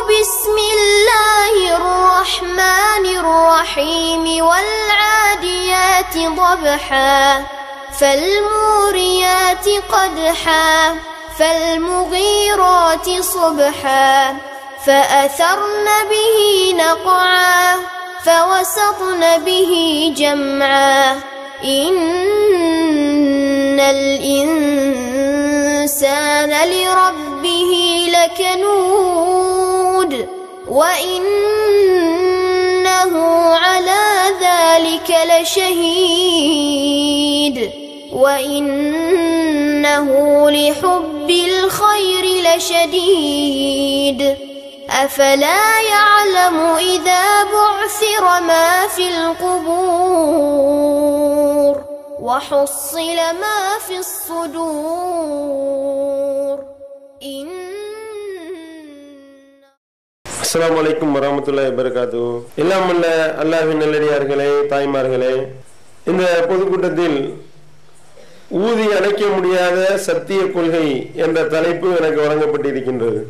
بسم الله الرحمن الرحيم والعاديات ضبحا فالموريات قدحا فالمغيرات صبحا فأثرن به نقعا فوسطن به جمعا إن الإنسان لربه لكنود وإنه على ذلك لشهيد وإنه لحب الخير لشديد أفلا يعلم إذا بعثر ما في القبور وحصل ما في الصدور إن அஸ்ஸலாமு அலைக்கும் வரமத்துல்லாஹி வபரகாத்து எல்லாம் வல்ல அல்லாஹ்வின் நல்லடியார்களே தாய்மார்களே இந்த பொதுக்கூட்டத்தில் ஊதி அணைக்க முடியாத சத்திய கொள்கை என்ற தலைப்பு எனக்கு வழங்கப்பட்டிருக்கின்றது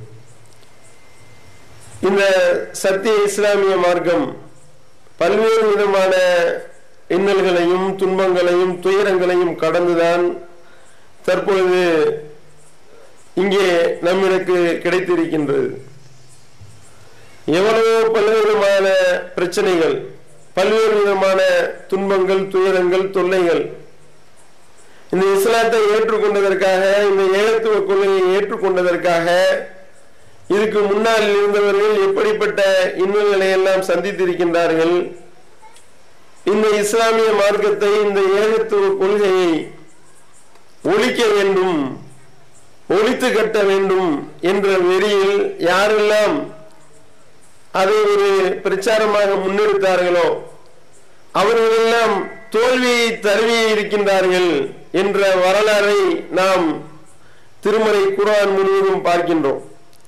இந்த சத்திய இஸ்லாமிய மார்க்கம் பல்வேறு விதமான இன்னல்களையும் துன்பங்களையும் துயரங்களையும் கடந்துதான் தற்பொழுது இங்கே நம்மிற்கு கிடைத்திருக்கின்றது எவ்வளவோ பல்வேறு விதமான பிரச்சனைகள் பல்வேறு விதமான துன்பங்கள் துயரங்கள் தொல்லைகள் இந்த இஸ்லாத்தை ஏற்றுக்கொண்டதற்காக இந்த ஏகத்துவ கொள்கையை ஏற்றுக்கொண்டதற்காக இதுக்கு முன்னால் இருந்தவர்கள் எப்படிப்பட்ட இன்னல்களை எல்லாம் சந்தித்திருக்கின்றார்கள் இந்த இஸ்லாமிய மார்க்கத்தை இந்த ஏகத்துவ கொள்கையை ஒழிக்க வேண்டும் ஒழித்து கட்ட வேண்டும் என்ற வெறியில் யாரெல்லாம் அதை ஒரு பிரச்சாரமாக முன்னெடுத்தார்களோ அவர்களெல்லாம் தோல்வியை தருவி இருக்கின்றார்கள் என்ற வரலாறை நாம் திருமறை குரான் முழுவதும் பார்க்கின்றோம்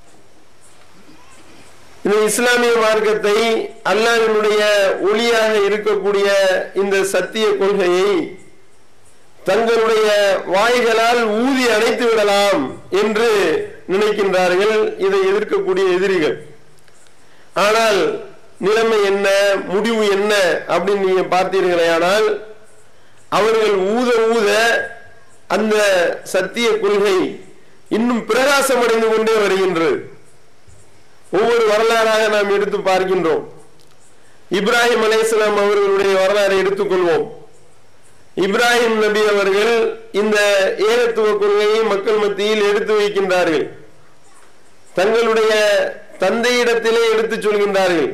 இந்த இஸ்லாமிய மார்க்கத்தை அல்லாஹ்வினுடைய ஒளியாக இருக்கக்கூடிய இந்த சத்திய கொள்கையை தங்களுடைய வாய்களால் ஊதி அணைத்து விடலாம் என்று நினைக்கின்றார்கள் இதை எதிர்க்கக்கூடிய எதிரிகள் ஆனால் நிலைமை என்ன முடிவு என்ன அப்படின்னு நீங்க பார்த்தீர்களே ஆனால் அவர்கள் ஊத ஊத அந்த சத்திய கொள்கை இன்னும் பிரகாசமடைந்து கொண்டே வருகின்றது ஒவ்வொரு வரலாறாக நாம் எடுத்து பார்க்கின்றோம் இப்ராஹிம் அலைஹிஸ்ஸலாம் அவர்களுடைய வரலாறை எடுத்துக்கொள்வோம் இப்ராஹிம் நபி அவர்கள் இந்த ஏகத்துவ கொள்கையை மக்கள் மத்தியில் எடுத்து வைக்கின்றார்கள் தங்களுடைய தந்தையிடத்திலே எடுத்து சொல்கின்றார்கள்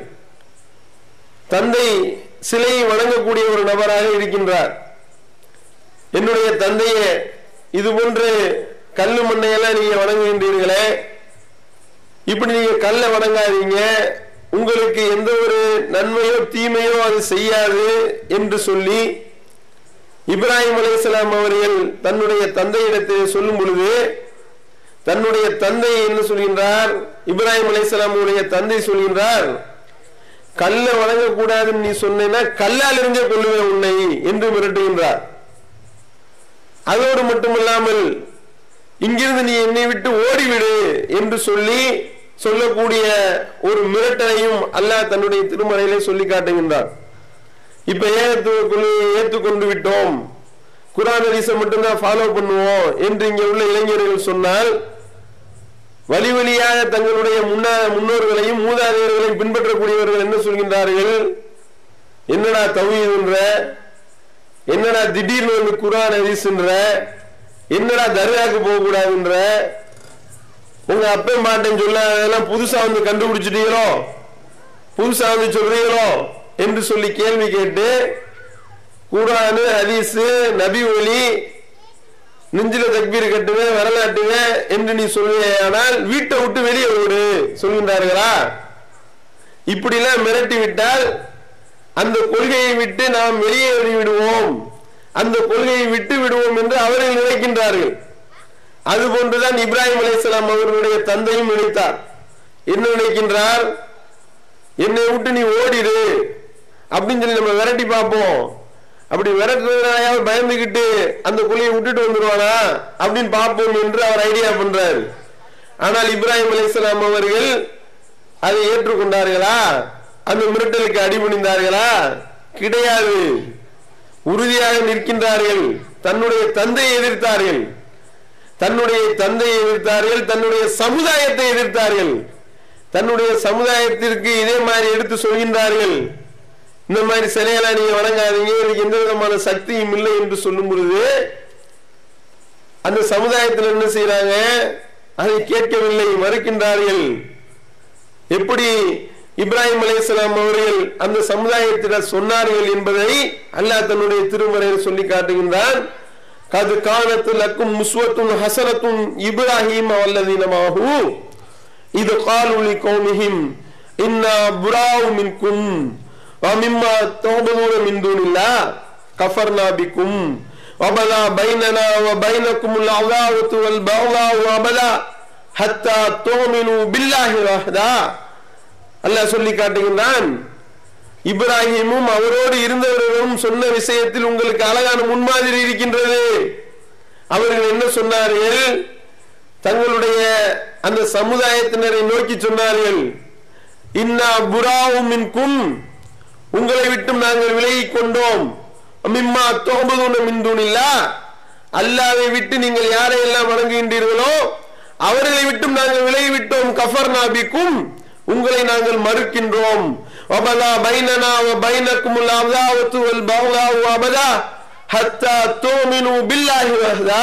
தந்தை சிலையை வணங்கக்கூடிய ஒரு நபராக இருக்கின்றார் என்னுடைய தந்தையே இது போன்று கல்லு மண்ணையெல்லாம் நீங்க வணங்குகின்றீர்களே இப்படி நீங்க கல்லை வணங்காதீங்க உங்களுக்கு எந்த ஒரு நன்மையோ தீமையோ அது செய்யாது என்று சொல்லி இப்ராஹிம் அலைஹிஸ்ஸலாம் அவர்கள் தன்னுடைய தந்தையிடத்தில் சொல்லும் பொழுது தன்னுடைய தந்தை என்ன சொல்கின்றார் இப்ராஹிம் அலைஹிஸ்ஸலாமுடைய தந்தை சொல்கின்றார் கல்ல வணங்கக்கூடாதுன்னு நீ சொன்னேன்னா கல்லால் இருந்தே கொள்ளுவேன் உன்னை என்று மிரட்டுகின்றார் அதோடு மட்டுமல்லாமல் இங்கிருந்து நீ என்னை விட்டு ஓடிவிடு என்று சொல்லி சொல்லக்கூடிய ஒரு மிரட்டலையும் அல்லாஹ் தன்னுடைய திருமறையிலே சொல்லி காட்டுகின்றார் இப்ப ஏகத்துவ கொள்கையை ஏற்றுக்கொண்டு விட்டோம் குரான் ஹதீஸை மட்டும்தான் ஃபாலோ பண்ணுவோம் என்று இங்க உள்ள இளைஞர்கள் சொன்னால் வழி வழியாக தங்களுடைய முன்னா முன்னோர்களையும் மூதாதையர்களையும் பின்பற்றக்கூடியவர்கள் என்ன சொல்கின்றார்கள் என்னடா தவீதுன்ற என்னடா திடீர்னு வந்து குரான் ஹதீஸ்ன்ற என்னடா தர்காக்கு போக கூடாதுன்ற உங்க அப்பே மாட்டேன்னு சொல்ல அதெல்லாம் புதுசா வந்து கண்டுபிடிச்சிட்டீங்களோ புதுசா வந்து சொல்றீங்களோ என்று சொல்லி கேள்வி கேட்டு குரானு ஹதீஸு நபி ஒலி நெஞ்சில தக்பீர் கட்டுவேன் வரலாட்டுவேன் என்று நீ சொல்வேயானால் வீட்டை விட்டு வெளியே ஓடு சொல்கின்றார்களா இப்படிலாம் மிரட்டி விட்டால் அந்த கொள்கையை விட்டு நாம் வெளியேறி விடுவோம் அந்த கொள்கையை விட்டு விடுவோம் என்று அவர்கள் நினைக்கின்றார்கள் அதுபோன்றுதான் இப்ராஹிம் அலைஹிஸ்ஸலாம் அவர்களுடைய தந்தையும் நினைத்தார் என்ன நினைக்கின்றார் என்னை விட்டு நீ ஓடிடு அப்படின்னு சொல்லி நம்ம விரட்டி பார்ப்போம் அப்படி விரட்டுறதுனாயாவது பயந்துகிட்டு அந்த கொள்கையை விட்டுட்டு வந்துருவானா அப்படின்னு பார்ப்போம் என்று அவர் ஐடியா பண்றாரு ஆனால் இப்ராஹிம் அலைஹிஸ்ஸலாம் அவர்கள் அதை ஏற்றுக்கொண்டார்களா அந்த மிரட்டலுக்கு அடிபணிந்தார்களா கிடையாது உறுதியாக நிற்கின்றார்கள் தன்னுடைய தந்தையை எதிர்த்தார்கள் தன்னுடைய தந்தையை எதிர்த்தார்கள் தன்னுடைய சமுதாயத்தை எதிர்த்தார்கள் தன்னுடைய சமுதாயத்திற்கு இதே மாதிரி எடுத்து சொல்கின்றார்கள் இந்த மாதிரி சிலையெல்லாம் நீங்க வணங்காதீங்க எனக்கு எந்த விதமான சக்தியும் இல்லை என்று சொல்லும் பொழுது அந்த சமுதாயத்தில் என்ன செய்யறாங்க அதை கேட்கவில்லை மறுக்கின்றார்கள் எப்படி இப்ராஹிம் அலைஹிஸ்ஸலாம் அவர்கள் அந்த சமுதாயத்தினர் சொன்னார்கள் என்பதை அல்லாஹ் தன்னுடைய திருமறையில் சொல்லி காட்டுகின்றான் கது காலத்து லக்கும் முஸ்வத்தும் ஹசனத்தும் இப்ராஹிம் வல்லதீனமாகு இது காலுலி கௌமிஹிம் இன்னா புராவு மின்கும் ومما تعبدون من دون الله كفرنا بكم وبدا بيننا وبينكم العداوة والبغضاء وبدا حتى تؤمنوا بالله وحده அல்லாஹ் சொல்லி காட்டுகின்றான் இப்ராஹிமும் அவரோடு இருந்தவர்களும் சொன்ன விஷயத்தில் உங்களுக்கு அழகான முன்மாதிரி இருக்கின்றது அவர்கள் என்ன சொன்னார்கள் தங்களுடைய அந்த சமுதாயத்தினரை நோக்கி சொன்னார்கள் இன்னா புராவும் மின்கும் உங்களை விட்டும் நாங்கள் விலகிக் கொண்டோம் மிம்மா தோம்பதுன மின்துனில்லா அல்லாவை விட்டு நீங்கள் யாரையெல்லாம் வணங்குகின்றீர்களோ அவர்களை விட்டும் நாங்கள் விலகிவிட்டோம் கஃபர் நாபிக்கும் உங்களை நாங்கள் மறுக்கின்றோம் வபதா பைனனா வ பைனக்குமுல் அவ்தாவத்து வல் பவ்தாவு அபதா ஹத்தா தோமினு பில்லாஹி வஹ்தா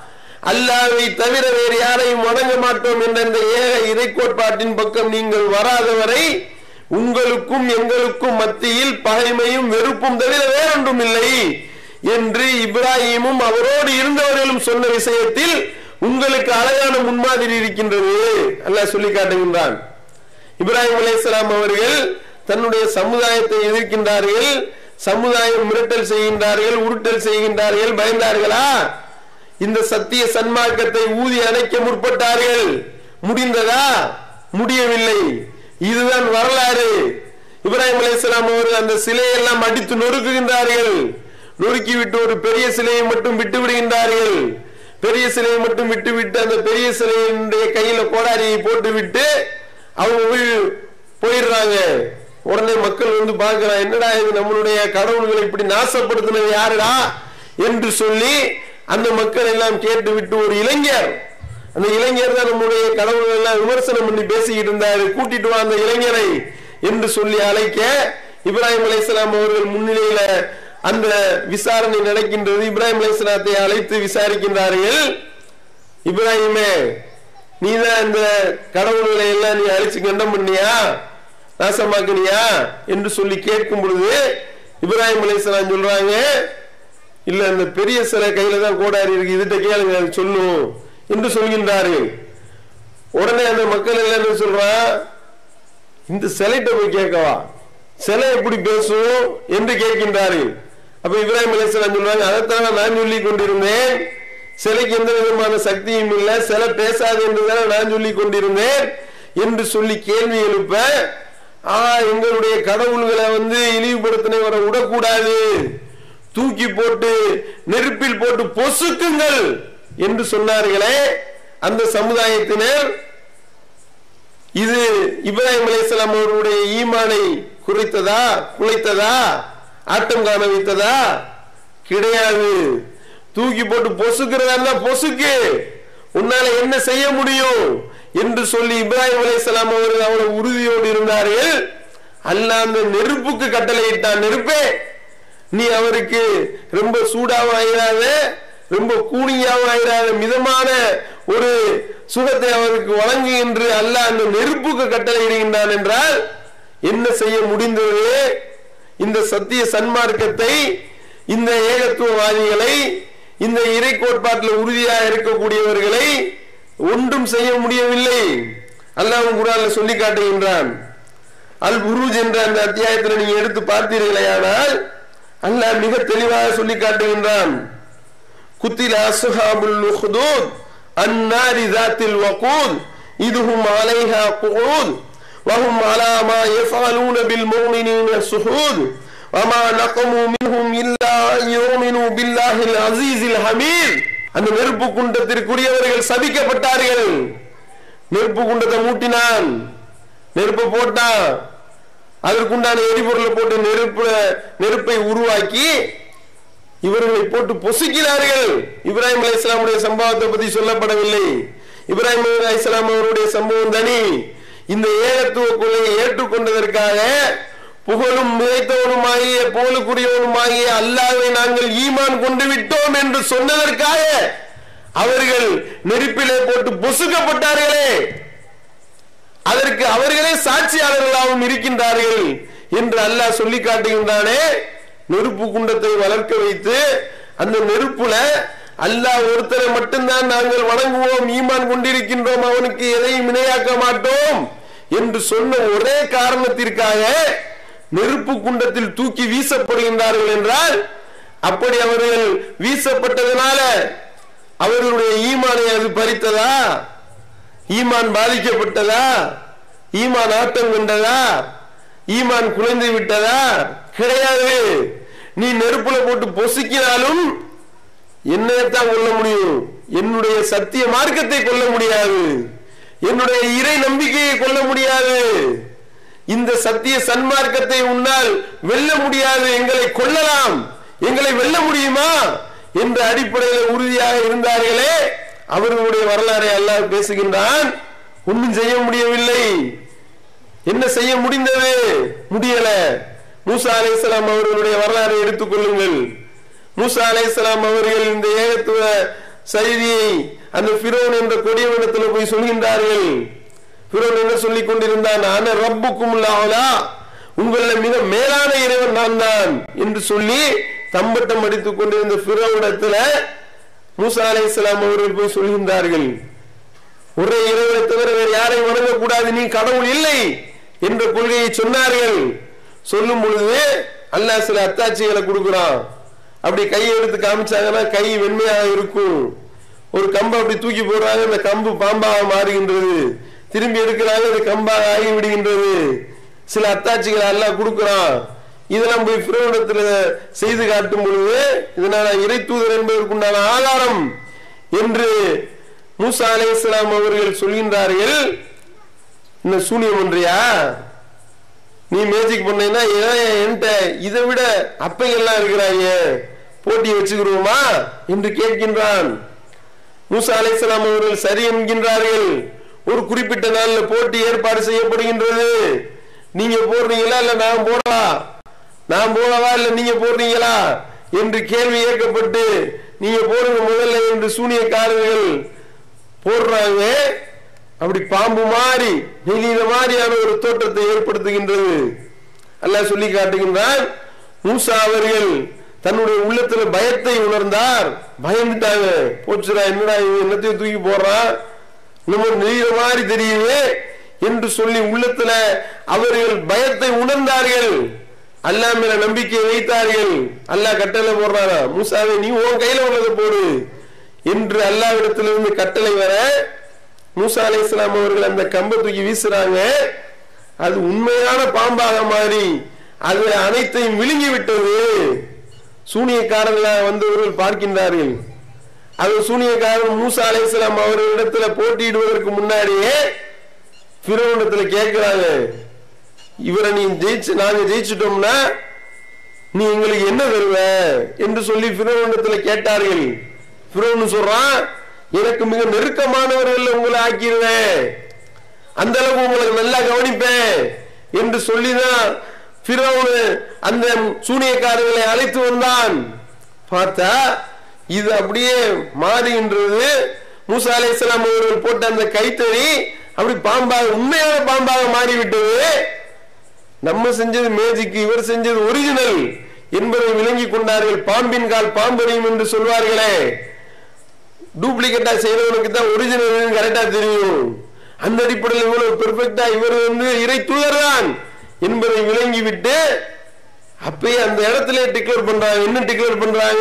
அல்லாவை தவிர வேறு யாரையும் வணங்க மாட்டோம் என்ற இந்த ஏக இறை கோட்பாட்டின் பக்கம் நீங்கள் வராதவரை உங்களுக்கும் எங்களுக்கும் மத்தியில் பகைமையும் வெறுப்பும் தவிர வேறொன்றும் இல்லை என்று இப்ராஹிமும் அவரோடு இருந்தவர்களும் சொன்ன விஷயத்தில் உங்களுக்கு அழகான முன்மாதிரி இருக்கின்றது அல்லாஹ் சொல்லி காட்டுகின்றான் இப்ராஹிம் அலைஹிஸ்ஸலாம் அவர்கள் தன்னுடைய சமுதாயத்தை எதிர்க்கின்றார்கள் சமுதாயம் மிரட்டல் செய்கின்றார்கள் உருட்டல் செய்கின்றார்கள் பயந்தார்களா இந்த சத்திய சன்மார்க்கத்தை ஊதி அணைக்க முற்பட்டார்கள் முடிந்ததா முடியவில்லை இதுதான் வரலாறு இப்ராஹிம் அலைஹிஸ்ஸலாம் அவர்கள் அந்த சிலையெல்லாம் அடித்து நொறுக்குகின்றார்கள் நொறுக்கி விட்டு ஒரு பெரிய சிலையை மட்டும் விட்டு விடுகின்றார்கள் பெரிய சிலையை மட்டும் விட்டு விட்டு அந்த பெரிய சிலையினுடைய கையில கோடாரியை போட்டு விட்டு அவங்க போய் போயிடுறாங்க உடனே மக்கள் வந்து பார்க்கிறான் என்னடா இது நம்மளுடைய கடவுள்களை இப்படி நாசப்படுத்தினது யாருடா என்று சொல்லி அந்த மக்கள் எல்லாம் கேட்டு விட்டு ஒரு இளைஞர் அந்த இளைஞர் தான் நம்முடைய கடவுள்கள் எல்லாம் விமர்சனம் பண்ணி பேசிக்கிட்டு இருந்தாரு கூட்டிட்டு வா அந்த இளைஞரை என்று சொல்லி அழைக்க இப்ராஹிம் அலைஹிஸ்ஸலாம் அவர்கள் முன்னிலையில அந்த விசாரணை நடக்கின்றது இப்ராஹிம் அலைஹிஸ்ஸலாத்தை அழைத்து விசாரிக்கின்றார்கள் இப்ராஹிமே நீதான் இந்த கடவுள்களை எல்லாம் நீ அழிச்சு கண்டம் பண்ணியா நாசமாக்குனியா என்று சொல்லி கேட்கும் பொழுது இப்ராஹிம் அலைஹிஸ்ஸலாம் சொல்றாங்க இல்ல இந்த பெரிய சிலை கையில தான் கோடாரி இருக்கு இதுட்ட கேளுங்க அது சொல்லும் என்று சொல்கின்றார்கள் உடனே அந்த மக்கள் எல்லாம் என்ன சொல்றா இந்த சிலைட்ட போய் கேட்கவா சிலை எப்படி பேசும் என்று கேட்கின்றார்கள் அப்ப இப்ராஹிம் அலைஹிஸ்ஸலாம் சொல்றாங்க அதைத்தான் நான் சொல்லி கொண்டிருந்தேன் சிலைக்கு எந்த விதமான சக்தியும் இல்லை சிலை பேசாது என்றுதானே நான் சொல்லி கொண்டிருந்தேன் என்று சொல்லி கேள்வி எழுப்ப ஆ எங்களுடைய கடவுள்களை வந்து இழிவுபடுத்தினவரை விடக்கூடாது தூக்கி போட்டு நெருப்பில் போட்டு பொசுக்குங்கள் என்று சொன்னார்களே அந்த சமுதாயத்தினர் இது இப்ராஹிம் அலைஹிஸ்ஸலாம் அவர்களுடைய ஈமானை குறைத்ததா குலைத்ததா ஆட்டம் காண வைத்ததா கிடையாது தூக்கி போட்டு பொசுக்கிறதா பொசுக்கு உன்னால என்ன செய்ய முடியும் என்று சொல்லி இப்ராஹிம் அலைஹிஸ்ஸலாம் அவர்கள் அவ்வளவு உறுதியோடு இருந்தார்கள் அல்லாஹ் அந்த நெருப்புக்கு கட்டளையிட்டான் நெருப்பே நீ அவருக்கு ரொம்ப சூடாவும் ஆயிராத ரொம்ப கூலியாவும் ஆயிராத மிதமான ஒரு சுகத்தை அவருக்கு வழங்கு என்று அல்லாஹ் அந்த நெருப்புக்கு கட்டளையிடுகின்றான் என்றால் என்ன செய்ய முடிந்தது இந்த சத்திய சன்மார்க்கத்தை இந்த ஏகத்துவவாதிகளை இந்த இறை கோட்பாட்டில் உறுதியாக இருக்கக்கூடியவர்களை ஒன்றும் செய்ய முடியவில்லை அல்லாஹ் குரான்ல சொல்லி காட்டுகின்றான் அல் புரூஜ் என்ற அந்த அத்தியாயத்தில் நீங்க எடுத்து பார்த்தீர்களேயானால் அல்லாஹ் மிக தெளிவாக சொல்லி காட்டுகின்றான் குத்தில அஸ்ஹாபுல் உஹ்தூத் அன்னாரி ذاتில் வகூத் இதுஹும் அலைஹா குஊத் وهم على ما يفعلون بالمؤمنين شهود وما نقموا منهم إلا أن يؤمنوا بالله العزيز الحميد அந்த நெருப்பு குண்டத்திற்குரியவர்கள் சபிக்கப்பட்டார்கள் நெருப்பு குண்டத்தை மூட்டினான் நெருப்பை போட்டான் அதற்குண்டான எரிபொருளை போட்டு நெருப்பு நெருப்பை உருவாக்கி இவர்களை போட்டு பொசுக்கிறார்கள் இப்ராஹிம் அலி இஸ்லாமுடைய சம்பவத்தை பத்தி சொல்லப்படவில்லை இப்ராஹிம் அலி இஸ்லாம் அவருடைய சம்பவம் தனி இந்த ஏகத்துவ கொள்கையை ஏற்றுக்கொண்டதற்காக புகழும் மிகைத்தவனுமாகிய புகழுக்குரியவனுமாகிய அல்லாவை நாங்கள் ஈமான் கொண்டு விட்டோம் என்று சொன்னதற்காக அவர்கள் நெருப்பிலே போட்டு பொசுக்கப்பட்டார்களே அதற்கு அவர்களே சாட்சியாளர்களாகவும் இருக்கின்றார்கள் என்று அல்லாஹ் சொல்லி காட்டுகின்றானே நெருப்பு குண்டத்தை வளர்க்க வைத்து அந்த நெருப்புல அல்லாஹ் ஒருத்தரை மட்டும்தான் நாங்கள் வணங்குவோம் ஈமான் கொண்டிருக்கின்றோம் அவனுக்கு எதையும் இணையாக்க மாட்டோம் என்று சொன்ன ஒரே காரணத்திற்காக நெருப்பு குண்டத்தில் தூக்கி வீசப்படுகின்றார்கள் என்றால் அப்படி அவர்கள் வீசப்பட்டதனால அவர்களுடைய ஈமானை அது பறித்ததா ஈமான் பாதிக்கப்பட்டதா ஈமான் ஆட்டம் கொண்டதா ஈமான் குலைந்து விட்டதா கிடையாது நீ நெருப்புல போட்டு பொசுக்கினாலும் என்னைத்தான் கொள்ள முடியும் என்னுடைய சத்திய மார்க்கத்தை கொள்ள முடியாது என்னுடைய இறை நம்பிக்கையை கொள்ள முடியாது இந்த சத்திய சன்மார்க்கத்தை உன்னால் வெல்ல முடியாது எங்களை கொல்லலாம் எங்களை வெல்ல முடியுமா என்ற அடிப்படையில் உறுதியாக இருந்தார்களே அவர்களுடைய வரலாறை அல்லாஹ் பேசுகின்றான் ஒன்றும் செய்ய முடியவில்லை என்ன செய்ய முடிந்தது முடியல மூசா அலைஹிஸ்ஸலாம் அவர்களுடைய வரலாறை எடுத்துக் கொள்ளுங்கள் மூசா அலைஹிஸ்ஸலாம் அவர்கள் இந்த ஏகத்துவ செய்தியை அந்த பிரோன் என்ற கொடியவனத்தில் போய் சொல்கின்றார்கள் பிரோன் என்ன சொல்லிக் கொண்டிருந்தான் ஆன ரப்புக்கும் லாவலா உங்கள மிக மேலான இறைவன் நான் தான் என்று சொல்லி தம்பட்டம் அடித்துக் கொண்டிருந்த பிரோனிடத்துல மூசா அலைஹிஸ்ஸலாம் அவர்கள் போய் சொல்கின்றார்கள் ஒரே இறைவனை தவிர வேறு யாரையும் வணங்கக்கூடாது நீ கடவுள் இல்லை என்ற கொள்கையை சொன்னார்கள் சொல்லும் பொழுது அல்லாஹ் சில அத்தாட்சிகளை கொடுக்குறான் அப்படி கையை எடுத்து காமிச்சாங்கன்னா கை வெண்மையாக இருக்கும் ஒரு கம்பை அப்படி தூக்கி போடுறாங்க அந்த கம்பு பாம்பாக மாறுகின்றது திரும்பி எடுக்கிறாங்க அது கம்பாக ஆகி விடுகின்றது சில அத்தாட்சிகளை அல்லாஹ் கொடுக்குறான் இதெல்லாம் போய் பிறவிடத்துல செய்து காட்டும் பொழுது இதனால இறை தூதர் என்பதற்குண்டான ஆதாரம் என்று மூசா அலை இஸ்லாம் அவர்கள் சொல்கின்றார்கள் இந்த சூனியம் பண்றியா நீ மேஜிக் பண்ணீங்கன்னா ஏன் என்கிட்ட இதை விட அப்பைகள்லாம் இருக்கிறாங்க போட்டி வச்சுக்கிறோமா என்று கேட்கின்றான் மூசா அலைஹிஸ்ஸலாம் அவர்கள் சரி என்கின்றார்கள் ஒரு குறிப்பிட்ட நாள்ல போட்டி ஏற்பாடு செய்யப்படுகின்றது நீங்க போடுறீங்களா இல்ல நான் போடவா நான் போடவா இல்ல நீங்க போடுறீங்களா என்று கேள்வி ஏற்கப்பட்டு நீங்க போடுங்க முதல்ல என்று சூனியக்காரர்கள் போடுறாங்க அப்படி பாம்பு மாதிரி நெகிழ மாதிரியான ஒரு தோற்றத்தை ஏற்படுத்துகின்றது அல்லாஹ் சொல்லி காட்டுகின்றான் மூசா அவர்கள் தன்னுடைய உள்ளத்துல பயத்தை உணர்ந்தார் பயந்துட்டாங்க போச்சுடா என்னடா இவன் என்னத்தையும் தூக்கி போடுறான் நம்ம நெகிழ மாதிரி தெரியுது என்று சொல்லி உள்ளத்துல அவர்கள் பயத்தை உணர்ந்தார்கள் அல்லாஹ் மேல நம்பிக்கை வைத்தார்கள் அல்லாஹ் கட்டளை போடுறாரா மூசாவை நீ உன் கையில உள்ளதை போடு என்று அல்லாவிடத்திலிருந்து கட்டளை வர மூசா அலை இஸ்லாம் அவர்கள் அந்த கம்பை தூக்கி வீசுறாங்க அது உண்மையான பாம்பாக மாறி அது அனைத்தையும் விழுங்கி விட்டது சூனியக்காரர்களாக வந்தவர்கள் பார்க்கின்றார்கள் அது சூனியக்காரன் மூசா அலை இஸ்லாம் அவர்களிடத்துல போட்டியிடுவதற்கு முன்னாடியே பிறவனிடத்துல கேட்கிறாங்க இவரை நீ ஜெயிச்சு நாங்க ஜெயிச்சிட்டோம்னா நீ எங்களுக்கு என்ன தருவ என்று சொல்லி பிறவனிடத்துல கேட்டார்கள் பிறவன் சொல்றான் எனக்கு மிக நெருக்கமானவர்கள் உங்களை ஆக்கிடுவேன் அந்த அளவுக்கு உங்களுக்கு நல்லா கவனிப்பேன் என்று சொல்லிதான் பிறவனு அந்த சூனியக்காரர்களை அழைத்து வந்தான் பார்த்தா இது அப்படியே மாறுகின்றது மூசா அலைஹிஸ்ஸலாம் அவர்கள் போட்ட அந்த கைத்தறி அப்படி பாம்பாக உண்மையான பாம்பாக மாறிவிட்டது நம்ம செஞ்சது மேஜிக் இவர் செஞ்சது ஒரிஜினல் என்பதை விளங்கி கொண்டார்கள் பாம்பின் கால் பாம்பறியும் என்று சொல்வார்களே டூப்ளிகேட்டா செய்தவனுக்கு தான் ஒரிஜினல் கரெக்டா தெரியும் அந்த அடிப்படையில் இவ்வளவு பெர்ஃபெக்டா இவர் வந்து இறை தூதர் தான் என்பதை விளங்கி விட்டு அப்பயே அந்த இடத்துல டிக்ளேர் பண்றாங்க என்ன டிக்ளேர் பண்றாங்க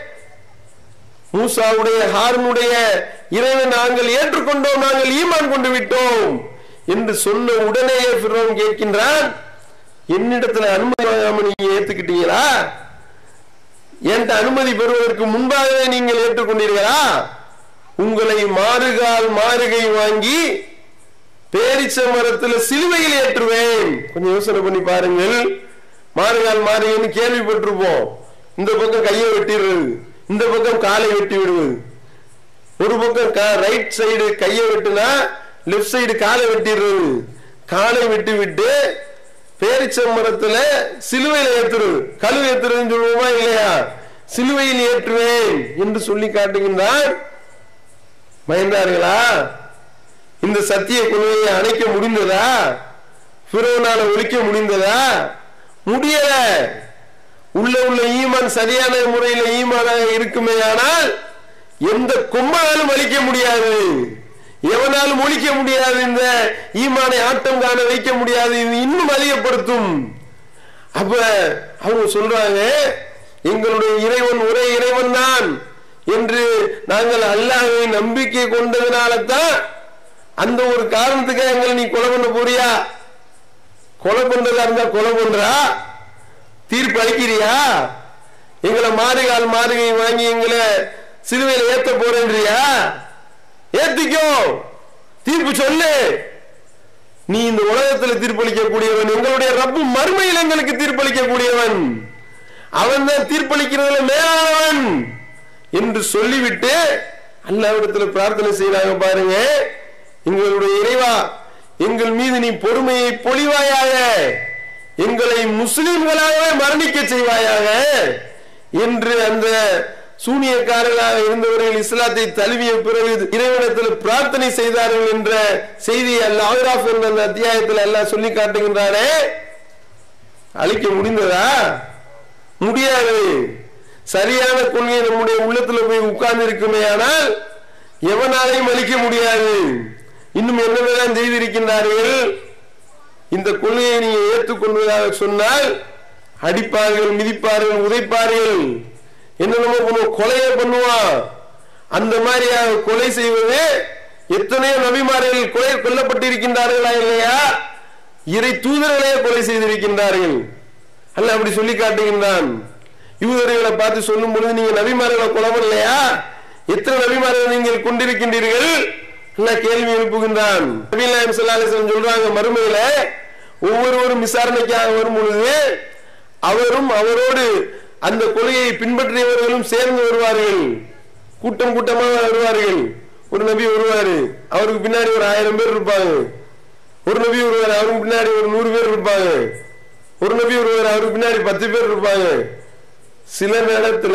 மூசாவுடைய ஹாரனுடைய இறைவன் நாங்கள் ஏற்றுக்கொண்டோம் நாங்கள் ஈமான் கொண்டு விட்டோம் என்று சொன்ன உடனேயே பிறவன் கேட்கின்றான் என்னிடத்துல அனுமதி வாங்காம நீங்க ஏத்துக்கிட்டீங்களா என்கிட்ட அனுமதி பெறுவதற்கு முன்பாகவே நீங்கள் ஏற்றுக்கொண்டீர்களா உங்களை மாறுகால் மாறுகை வாங்கி பேரிச்ச மரத்துல சிலுவையில் ஏற்றுவேன் கொஞ்சம் யோசனை பண்ணி பாருங்கள் மாறுகால் மாறுகன்னு கேள்விப்பட்டிருப்போம் இந்த பக்கம் கையை வெட்டிடுறது இந்த பக்கம் காலை வெட்டி விடுவது ஒரு பக்கம் ரைட் சைடு கையை வெட்டுனா லெஃப்ட் சைடு காலை வெட்டிடுறது காலை வெட்டி விட்டு பேரிச்ச மரத்துல சிலுவையில் ஏத்துறது கழுவு ஏத்துறதுன்னு சொல்லுவோமா இல்லையா சிலுவையில் ஏற்றுவேன் என்று சொல்லி காட்டுகின்றான் பயந்தார்களா இந்த சத்திய கொள்கையை அணைக்க முடிந்ததா பிறவனால ஒழிக்க முடிந்ததா முடியல உள்ள உள்ள ஈமான் சரியான முறையில் ஈமானாக இருக்குமே ஆனால் எந்த கொம்பனாலும் அழிக்க முடியாது எவனாலும் ஒழிக்க முடியாது இந்த ஈமானை ஆட்டம் காண வைக்க முடியாது இது இன்னும் அதிகப்படுத்தும் அப்ப அவங்க சொல்றாங்க எங்களுடைய இறைவன் ஒரே இறைவன் தான் என்று நாங்கள் அல்லாஹ்வை நம்பிக்கை கொண்டதுனால தான் அந்த ஒரு காரணத்துக்காக எங்களை நீ கொலை பண்ண போறியா கொலை பண்றதா இருந்தா கொலை பண்றா தீர்ப்பு அளிக்கிறியா எங்களை மாறுகால் மாறுகை வாங்கி எங்களை சிலுவையில் ஏத்த போறேன்றியா ஏத்திக்கோ தீர்ப்பு சொல்லு நீ இந்த உலகத்துல தீர்ப்பளிக்கக்கூடியவன் எங்களுடைய ரப்பு மறுமையில் எங்களுக்கு தீர்ப்பளிக்கக்கூடியவன் அவன் தான் தீர்ப்பளிக்கிறதுல மேலானவன் என்று சொல்லிவிட்டு அல்லாவிடத்துல பிரார்த்தனை செய்யறாங்க பாருங்க எங்களுடைய இறைவா எங்கள் மீது நீ பொறுமையை பொழிவாயாக எங்களை முஸ்லிம்களாகவே மரணிக்க செய்வாயாக என்று அந்த சூனியக்காரர்களாக இருந்தவர்கள் இஸ்லாத்தை தழுவிய பிறகு இறைவனத்தில் பிரார்த்தனை செய்தார்கள் என்ற செய்தியை அல்ல ஆயிராஃப் என்ற அந்த அத்தியாயத்தில் எல்லாம் சொல்லி காட்டுகின்றாரே அழிக்க முடிந்ததா முடியாது சரியான கொள்கை நம்முடைய உள்ளத்துல போய் உட்கார்ந்து இருக்குமே ஆனால் எவனாலையும் அழிக்க முடியாது இன்னும் என்னவெல்லாம் செய்திருக்கின்றார்கள் இந்த கொள்கையை நீங்க ஏற்றுக்கொள்வதாக சொன்னால் அடிப்பார்கள் மிதிப்பார்கள் உதைப்பார்கள் என்னென்னமோ பண்ணுவோம் கொலையை பண்ணுவான் அந்த மாதிரியாக கொலை செய்வது எத்தனையோ நபிமார்கள் கொலை கொல்லப்பட்டிருக்கின்றார்களா இல்லையா இறை தூதர்களே கொலை செய்திருக்கின்றார்கள் அல்ல அப்படி சொல்லி காட்டுகின்றான் யூதர்களை பார்த்து சொல்லும் பொழுது நீங்க நபிமார்களை கொலை பண்ணலையா எத்தனை நபிமார்கள் நீங்கள் கொண்டிருக்கின்றீர்கள் அல்ல கேள்வி எழுப்புகின்றான் நபிநாயம் சொல்லாசன் சொல்றாங்க மறுமையில ஒவ்வொருவரும் விசாரணைக்காக வரும் பொழுது அவரும் அவரோடு அந்த கொலையை பின்பற்றியவர்களும் சேர்ந்து வருவார்கள் கூட்டம் கூட்டமாக வருவார்கள் ஒரு நபி வருவாரு அவருக்கு பின்னாடி ஒரு ஆயிரம் பேர் இருப்பாங்க ஒரு நபி வருவார் அவருக்கு பின்னாடி ஒரு நூறு பேர் இருப்பாங்க ஒரு நபி வருவார் அவருக்கு பின்னாடி பத்து பேர் இருப்பாங்க சில நேரத்துல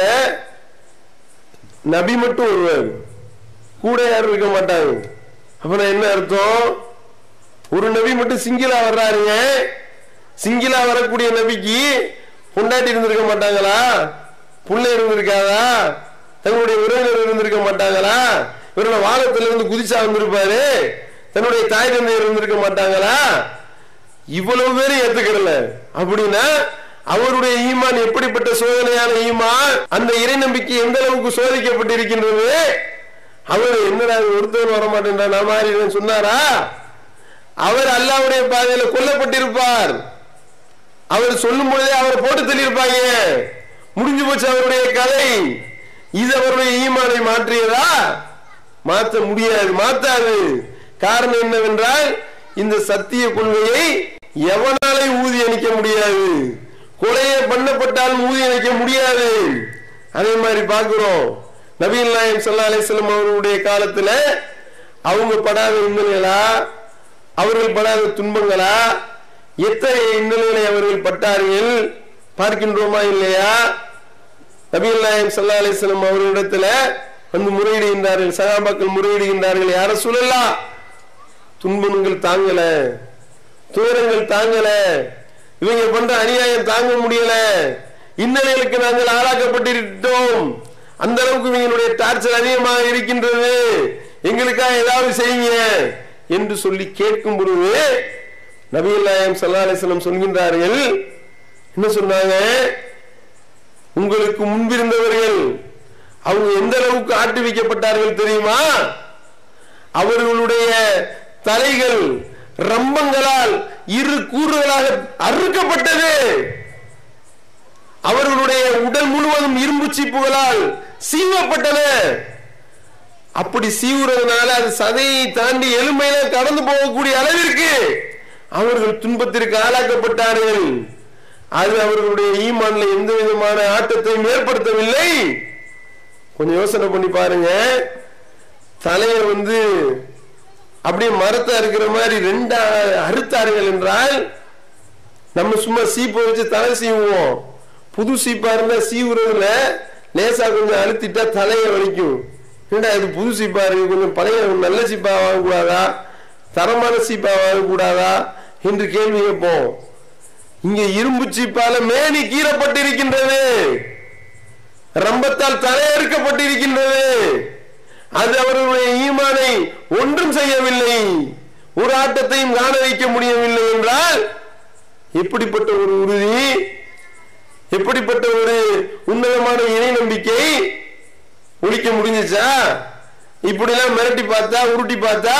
நபி மட்டும் வருவார் கூட யாரும் இருக்க மாட்டாங்க அப்புறம் என்ன அர்த்தம் ஒரு நபி மட்டும் சிங்கிளா வர்றாருங்க சிங்கிளா வரக்கூடிய நபிக்கு பொண்டாட்டி இருந்திருக்க மாட்டாங்களா புள்ள இருந்திருக்காதா தன்னுடைய உறவினர் இருந்திருக்க மாட்டாங்களா இவரோட வாகனத்துல இருந்து குதிச்சா வந்திருப்பாரு தன்னுடைய தாய் தந்தை இருந்திருக்க மாட்டாங்களா இவ்வளவு பேரும் ஏத்துக்கிறல அப்படின்னா அவருடைய ஈமான் எப்படிப்பட்ட சோதனையான ஈமான் அந்த இறை நம்பிக்கை எந்த அளவுக்கு சோதிக்கப்பட்டிருக்கின்றது அவர் என்னடா ஒருத்தவன் வர மாட்டேன்றா நான் மாறிடுவேன் சொன்னாரா அவர் அல்லாவுடைய பாதையில கொல்லப்பட்டிருப்பார் அவர் சொல்லும் பொழுதே அவரை போட்டு தள்ளியிருப்பாங்க முடிஞ்சு போச்சு அவருடைய கதை இது அவருடைய ஈமானை மாற்றியதா மாற்ற முடியாது மாத்தாது காரணம் என்னவென்றால் இந்த சத்திய கொள்கையை எவனாலே ஊதி அணிக்க முடியாது கொலையை பண்ணப்பட்டாலும் ஊதி அணிக்க முடியாது அதே மாதிரி பார்க்கிறோம் நபீல் நாயம் சல்லா அலிஸ்லாம் அவர்களுடைய காலத்துல அவங்க படாத இன்னல்களா அவர்கள் படாத துன்பங்களா எத்தனை இன்னல்களை அவர்கள் பட்டார்கள் பார்க்கின்றோமா இல்லையா நபீல் நாயம் சல்லா அலிஸ்லாம் அவர்களிடத்துல வந்து முறையிடுகின்றார்கள் சகாபாக்கள் முறையிடுகின்றார்கள் யார சொல்லலாம் துன்பங்கள் தாங்கல துயரங்கள் தாங்கல இவங்க பண்ற அநியாயம் தாங்க முடியல இன்னல்களுக்கு நாங்கள் ஆளாக்கப்பட்டிருந்தோம் அந்த அளவுக்கு இவங்களுடைய டார்ச்சர் அதிகமாக இருக்கின்றது எங்களுக்காக ஏதாவது செய்யுங்க என்று சொல்லி கேட்கும் பொழுது நபிகள் நாயம் சல்லா அலிஸ்லம் சொல்கின்றார்கள் என்ன சொன்னாங்க உங்களுக்கு முன்பிருந்தவர்கள் அவங்க எந்த அளவுக்கு ஆட்டுவிக்கப்பட்டார்கள் தெரியுமா அவர்களுடைய தலைகள் ரம்பங்களால் இரு கூறுகளாக அறுக்கப்பட்டது அவர்களுடைய உடல் முழுவதும் இரும்பு சீப்புகளால் சீவப்பட்டன அப்படி சீவுறதுனால அது சதையை தாண்டி எலும்பையில கடந்து போகக்கூடிய அளவிற்கு அவர்கள் துன்பத்திற்கு ஆளாக்கப்பட்டார்கள் அது அவர்களுடைய ஈமான்ல எந்த விதமான ஆட்டத்தையும் ஏற்படுத்தவில்லை கொஞ்சம் யோசனை பண்ணி பாருங்க தலையை வந்து அப்படியே மரத்தை இருக்கிற மாதிரி ரெண்டா அறுத்தார்கள் என்றால் நம்ம சும்மா சீப்பை வச்சு தலை சீவுவோம் புது சீப்பா இருந்தா சீவுறதுல லேசா கொஞ்சம் அழுத்திட்டா தலையை வலிக்கும் என்னடா இது புது சீப்பா இருக்கு கொஞ்சம் பழைய நல்ல சீப்பா வாங்கக்கூடாதா தரமான சீப்பா வாங்கக்கூடாதா என்று கேள்வி கேட்போம் இங்க இரும்பு சீப்பால மேனி கீறப்பட்டிருக்கின்றது ரம்பத்தால் தலையறுக்கப்பட்டிருக்கின்றது அது அவர்களுடைய ஈமானை ஒன்றும் செய்யவில்லை ஒரு ஆட்டத்தையும் காண வைக்க முடியவில்லை என்றால் எப்படிப்பட்ட ஒரு உறுதி எப்படிப்பட்ட ஒரு உன்னதமான இணை நம்பிக்கை ஒழிக்க முடிஞ்சுச்சா இப்படிலாம் மிரட்டி பார்த்தா உருட்டி பார்த்தா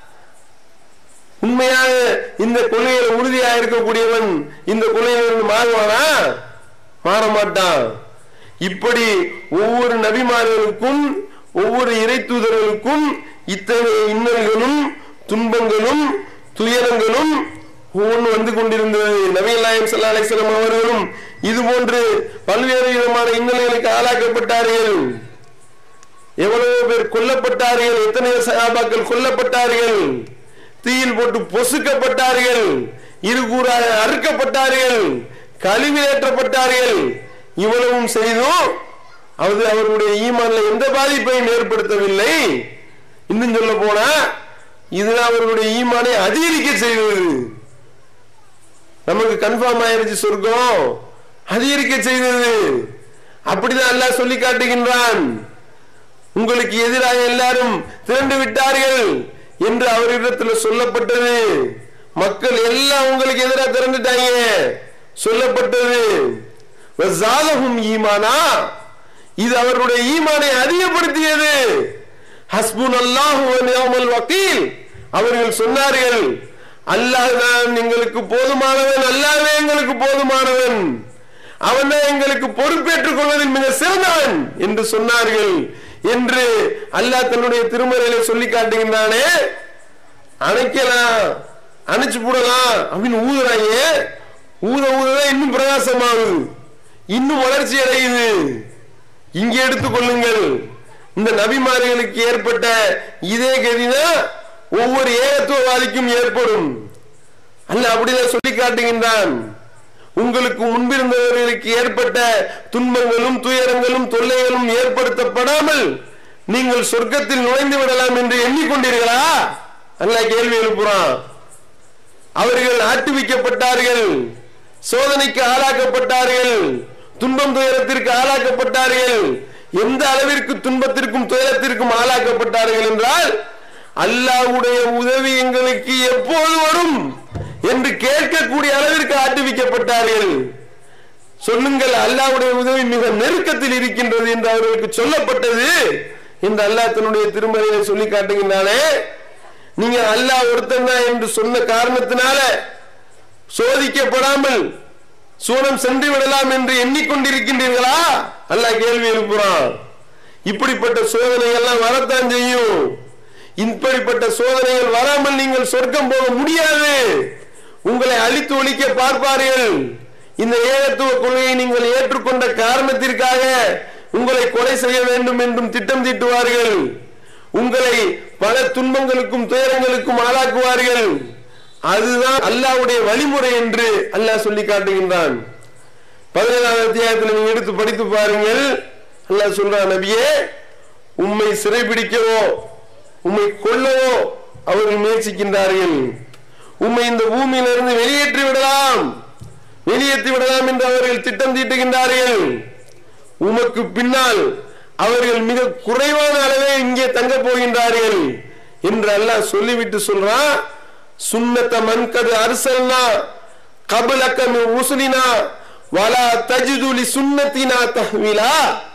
உண்மையாக இந்த கொள்கையில உறுதியாக இருக்கக்கூடியவன் இந்த கொள்கையிலிருந்து மாறுவானா மாற மாட்டான் இப்படி ஒவ்வொரு நபிமார்களுக்கும் ஒவ்வொரு இறை தூதர்களுக்கும் இத்தகைய இன்னல்களும் துன்பங்களும் துயரங்களும் ஒவ்வொன்று வந்து கொண்டிருந்தது நபிகள் நாயம் சல்லா அலிஸ்லாம் அவர்களும் இது போன்று பல்வேறு விதமான இன்னல்களுக்கு ஆளாக்கப்பட்டார்கள் எவ்வளவு பேர் கொல்லப்பட்டார்கள் எத்தனை சகாபாக்கள் கொல்லப்பட்டார்கள் தீயில் போட்டு பொசுக்கப்பட்டார்கள் இருகூறாக அறுக்கப்பட்டார்கள் கழிவிலேற்றப்பட்டார்கள் இவ்வளவும் செய்தும் அது அவர்களுடைய ஈமான்ல எந்த பாதிப்பையும் ஏற்படுத்தவில்லை இன்னும் சொல்ல போனா இதுதான் அவர்களுடைய ஈமானை அதிகரிக்க செய்வது நமக்கு கன்ஃபார்ம் ஆயிருச்சு சொர்க்கம் அதிகரிக்க செய்தது அப்படிதான் அல்லாஹ் சொல்லி காட்டுகின்றான் உங்களுக்கு எதிராக எல்லாரும் திரண்டு விட்டார்கள் என்று அவரிடத்தில் சொல்லப்பட்டது மக்கள் எல்லாம் உங்களுக்கு எதிராக திரண்டுட்டாங்க சொல்லப்பட்டது ஜாதகும் ஈமானா இது அவருடைய ஈமானை அதிகப்படுத்தியது ஹஸ்புன் அல்லாஹு வக்கீல் அவர்கள் சொன்னார்கள் அல்லாஹ் தான் எங்களுக்கு போதுமானவன் அல்லாவே எங்களுக்கு போதுமானவன் அவன் எங்களுக்கு பொறுப்பேற்றுக் கொள்வதில் மிக சிறந்தவன் என்று சொன்னார்கள் என்று அல்லாஹ் தன்னுடைய திருமறையில சொல்லி காட்டுகின்றானே அணைக்கலாம் அணைச்சு போடலாம் அப்படின்னு ஊதுறாங்க ஊத ஊததான் இன்னும் பிரகாசமாகுது இன்னும் வளர்ச்சி அடையுது இங்கே எடுத்துக்கொள்ளுங்கள் இந்த நபிமார்களுக்கு ஏற்பட்ட இதே கதிதான் ஒவ்வொரு ஏகத்துவவாதிக்கும் ஏற்படும் அல்ல அப்படிதான் சொல்லி காட்டுகின்றான் உங்களுக்கு முன்பிருந்தவர்களுக்கு ஏற்பட்ட துன்பங்களும் துயரங்களும் தொல்லைகளும் ஏற்படுத்தப்படாமல் நீங்கள் சொர்க்கத்தில் நுழைந்து விடலாம் என்று எண்ணிக்கொண்டீர்களா அல்ல கேள்வி எழுப்புறான் அவர்கள் ஆட்டுவிக்கப்பட்டார்கள் சோதனைக்கு ஆளாக்கப்பட்டார்கள் துன்பம் துயரத்திற்கு ஆளாக்கப்பட்டார்கள் எந்த அளவிற்கு துன்பத்திற்கும் துயரத்திற்கும் ஆளாக்கப்பட்டார்கள் என்றால் அல்லாஹ்வுடைய உதவி எங்களுக்கு எப்போது வரும் என்று கேட்கக்கூடிய அளவிற்கு ஆட்டுவிக்கப்பட்டார்கள் சொல்லுங்கள் அல்லாஹ்வுடைய உதவி மிக நெருக்கத்தில் இருக்கின்றது என்று அவர்களுக்கு சொல்லப்பட்டது என்று அல்லாஹ் தன்னுடைய திருமறையை சொல்லி காட்டுகின்றானே நீங்க அல்லாஹ் ஒருத்தன் தான் என்று சொன்ன காரணத்தினால சோதிக்கப்படாமல் சூனம் சென்று விடலாம் என்று எண்ணிக்கொண்டிருக்கின்றீர்களா அல்லாஹ் கேள்வி எழுப்புறான் இப்படிப்பட்ட சோதனைகள் எல்லாம் வரத்தான் செய்யும் இப்படிப்பட்ட சோதனைகள் வராமல் நீங்கள் சொர்க்கம் போக முடியாது உங்களை அழித்து ஒழிக்க பார்ப்பார்கள் இந்த ஏகத்துவ கொள்கையை நீங்கள் ஏற்றுக்கொண்ட காரணத்திற்காக உங்களை கொலை செய்ய வேண்டும் என்றும் திட்டம் தீட்டுவார்கள் உங்களை பல துன்பங்களுக்கும் துயரங்களுக்கும் ஆளாக்குவார்கள் அதுதான் அல்லாஹ்வுடைய வழிமுறை என்று அல்லாஹ் சொல்லி காட்டுகின்றான் பதினேழாம் அத்தியாயத்தில் நீங்க எடுத்து படித்து பாருங்கள் அல்லாஹ் சொல்றான் நபியே உம்மை சிறைபிடிக்கவோ உம்மை கொல்லவோ அவர்கள் முயற்சிக்கின்றார்கள் உம்மை இந்த பூமியிலிருந்து வெளியேற்றி விடலாம் வெளியேற்றி விடலாம் என்று அவர்கள் திட்டம் தீட்டுகின்றார்கள் உமக்கு பின்னால் அவர்கள் மிக குறைவான அளவே இங்கே தங்க போகின்றார்கள் என்று அல்லாஹ் சொல்லிவிட்டு சொல்றான் சுன்னத்த மன்கது அரசல்னா கபலக்கம் உசுலினா வலா தஜிதுலி சுன்னத்தினா தஹ்விலா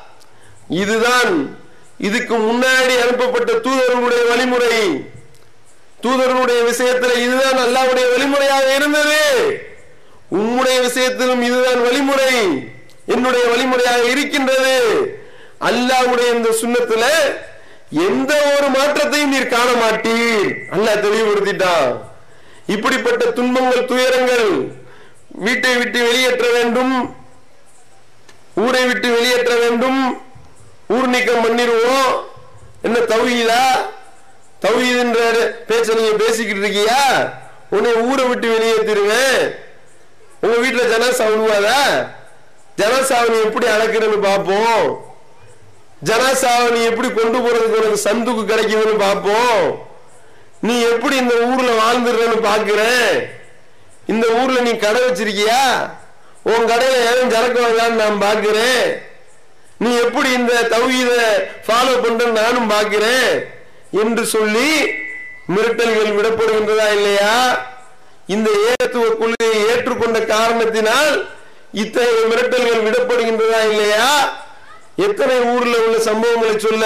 இதுதான் இதுக்கு முன்னாடி அனுப்பப்பட்ட தூதர்களுடைய வழிமுறை தூதர்களுடைய விஷயத்தில் இதுதான் அல்லாவுடைய வழிமுறையாக இருந்தது உம்முடைய விஷயத்திலும் இதுதான் வழிமுறை என்னுடைய வழிமுறையாக இருக்கின்றது அல்லாவுடைய இந்த சுண்ணத்துல எந்த ஒரு மாற்றத்தையும் நீர் காண மாட்டீர் அல்லாஹ் தெளிவுபடுத்திட்டான் இப்படிப்பட்ட துன்பங்கள் துயரங்கள் வீட்டை விட்டு வெளியேற்ற வேண்டும் ஊரை விட்டு வெளியேற்ற வேண்டும் ஊர் நீக்கம் பண்ணிடுவோம் என்ன தௌஹீதா தௌஹீதுன்ற பேச்ச நீங்க பேசிக்கிட்டு இருக்கியா உன்னை ஊரை விட்டு வெளியேற்றிருவேன் உங்க வீட்டுல ஜனாசா விடுவாதா ஜனாசாவை நீ எப்படி அடக்குறன்னு பார்ப்போம் ஜனாசாவை நீ எப்படி கொண்டு போறதுக்கு உனக்கு சந்துக்கு கிடைக்குதுன்னு பார்ப்போம் நீ எப்படி இந்த ஊர்ல வாழ்ந்துடுறன்னு பாக்குறேன் இந்த ஊர்ல நீ கடை வச்சிருக்கியா உன் கடையில ஏதும் சரக்கு வாங்கலான்னு நான் பாக்குறேன் நீ எப்படி இந்த தௌஹீத ஃபாலோ பண்றன்னு நானும் பாக்குறேன் என்று சொல்லி மிரட்டல்கள் விடப்படுகின்றதா இல்லையா இந்த ஏகத்துவ கொள்கையை ஏற்றுக்கொண்ட காரணத்தினால் இத்தகைய மிரட்டல்கள் விடப்படுகின்றதா இல்லையா எத்தனை ஊர்ல உள்ள சம்பவங்களை சொல்ல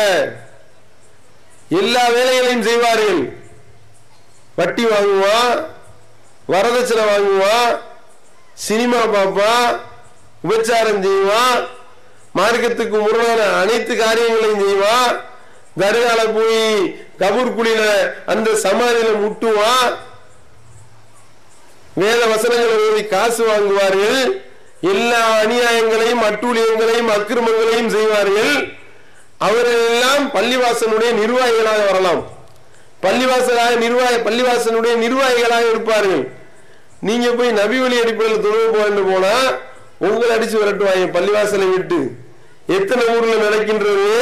எல்லா வேலைகளையும் செய்வார்கள் வட்டி வாங்குவான் வரதட்சணை வாங்குவான் சினிமா பார்ப்பான் உபச்சாரம் செய்வான் மார்க்கத்துக்கு முரணான அனைத்து காரியங்களையும் செய்வான் தர்கால போய் கபூர் குழியில அந்த சமாதியில முட்டுவான் வேத வசனங்களை ஓதி காசு வாங்குவார்கள் எல்லா அநியாயங்களையும் அட்டூழியங்களையும் அக்கிரமங்களையும் செய்வார்கள் அவர்கள் எல்லாம் பள்ளிவாசனுடைய நிர்வாகிகளாக வரலாம் பள்ளிவாசலாக நிர்வாக பள்ளிவாசனுடைய நிர்வாகிகளாக இருப்பார்கள் நீங்க போய் நபி வழி அடிப்படையில் தொழுவு போன்னு போனா உங்களை அடிச்சு விரட்டுவாங்க பள்ளிவாசலை விட்டு எத்தனை ஊர்ல நடக்கின்றது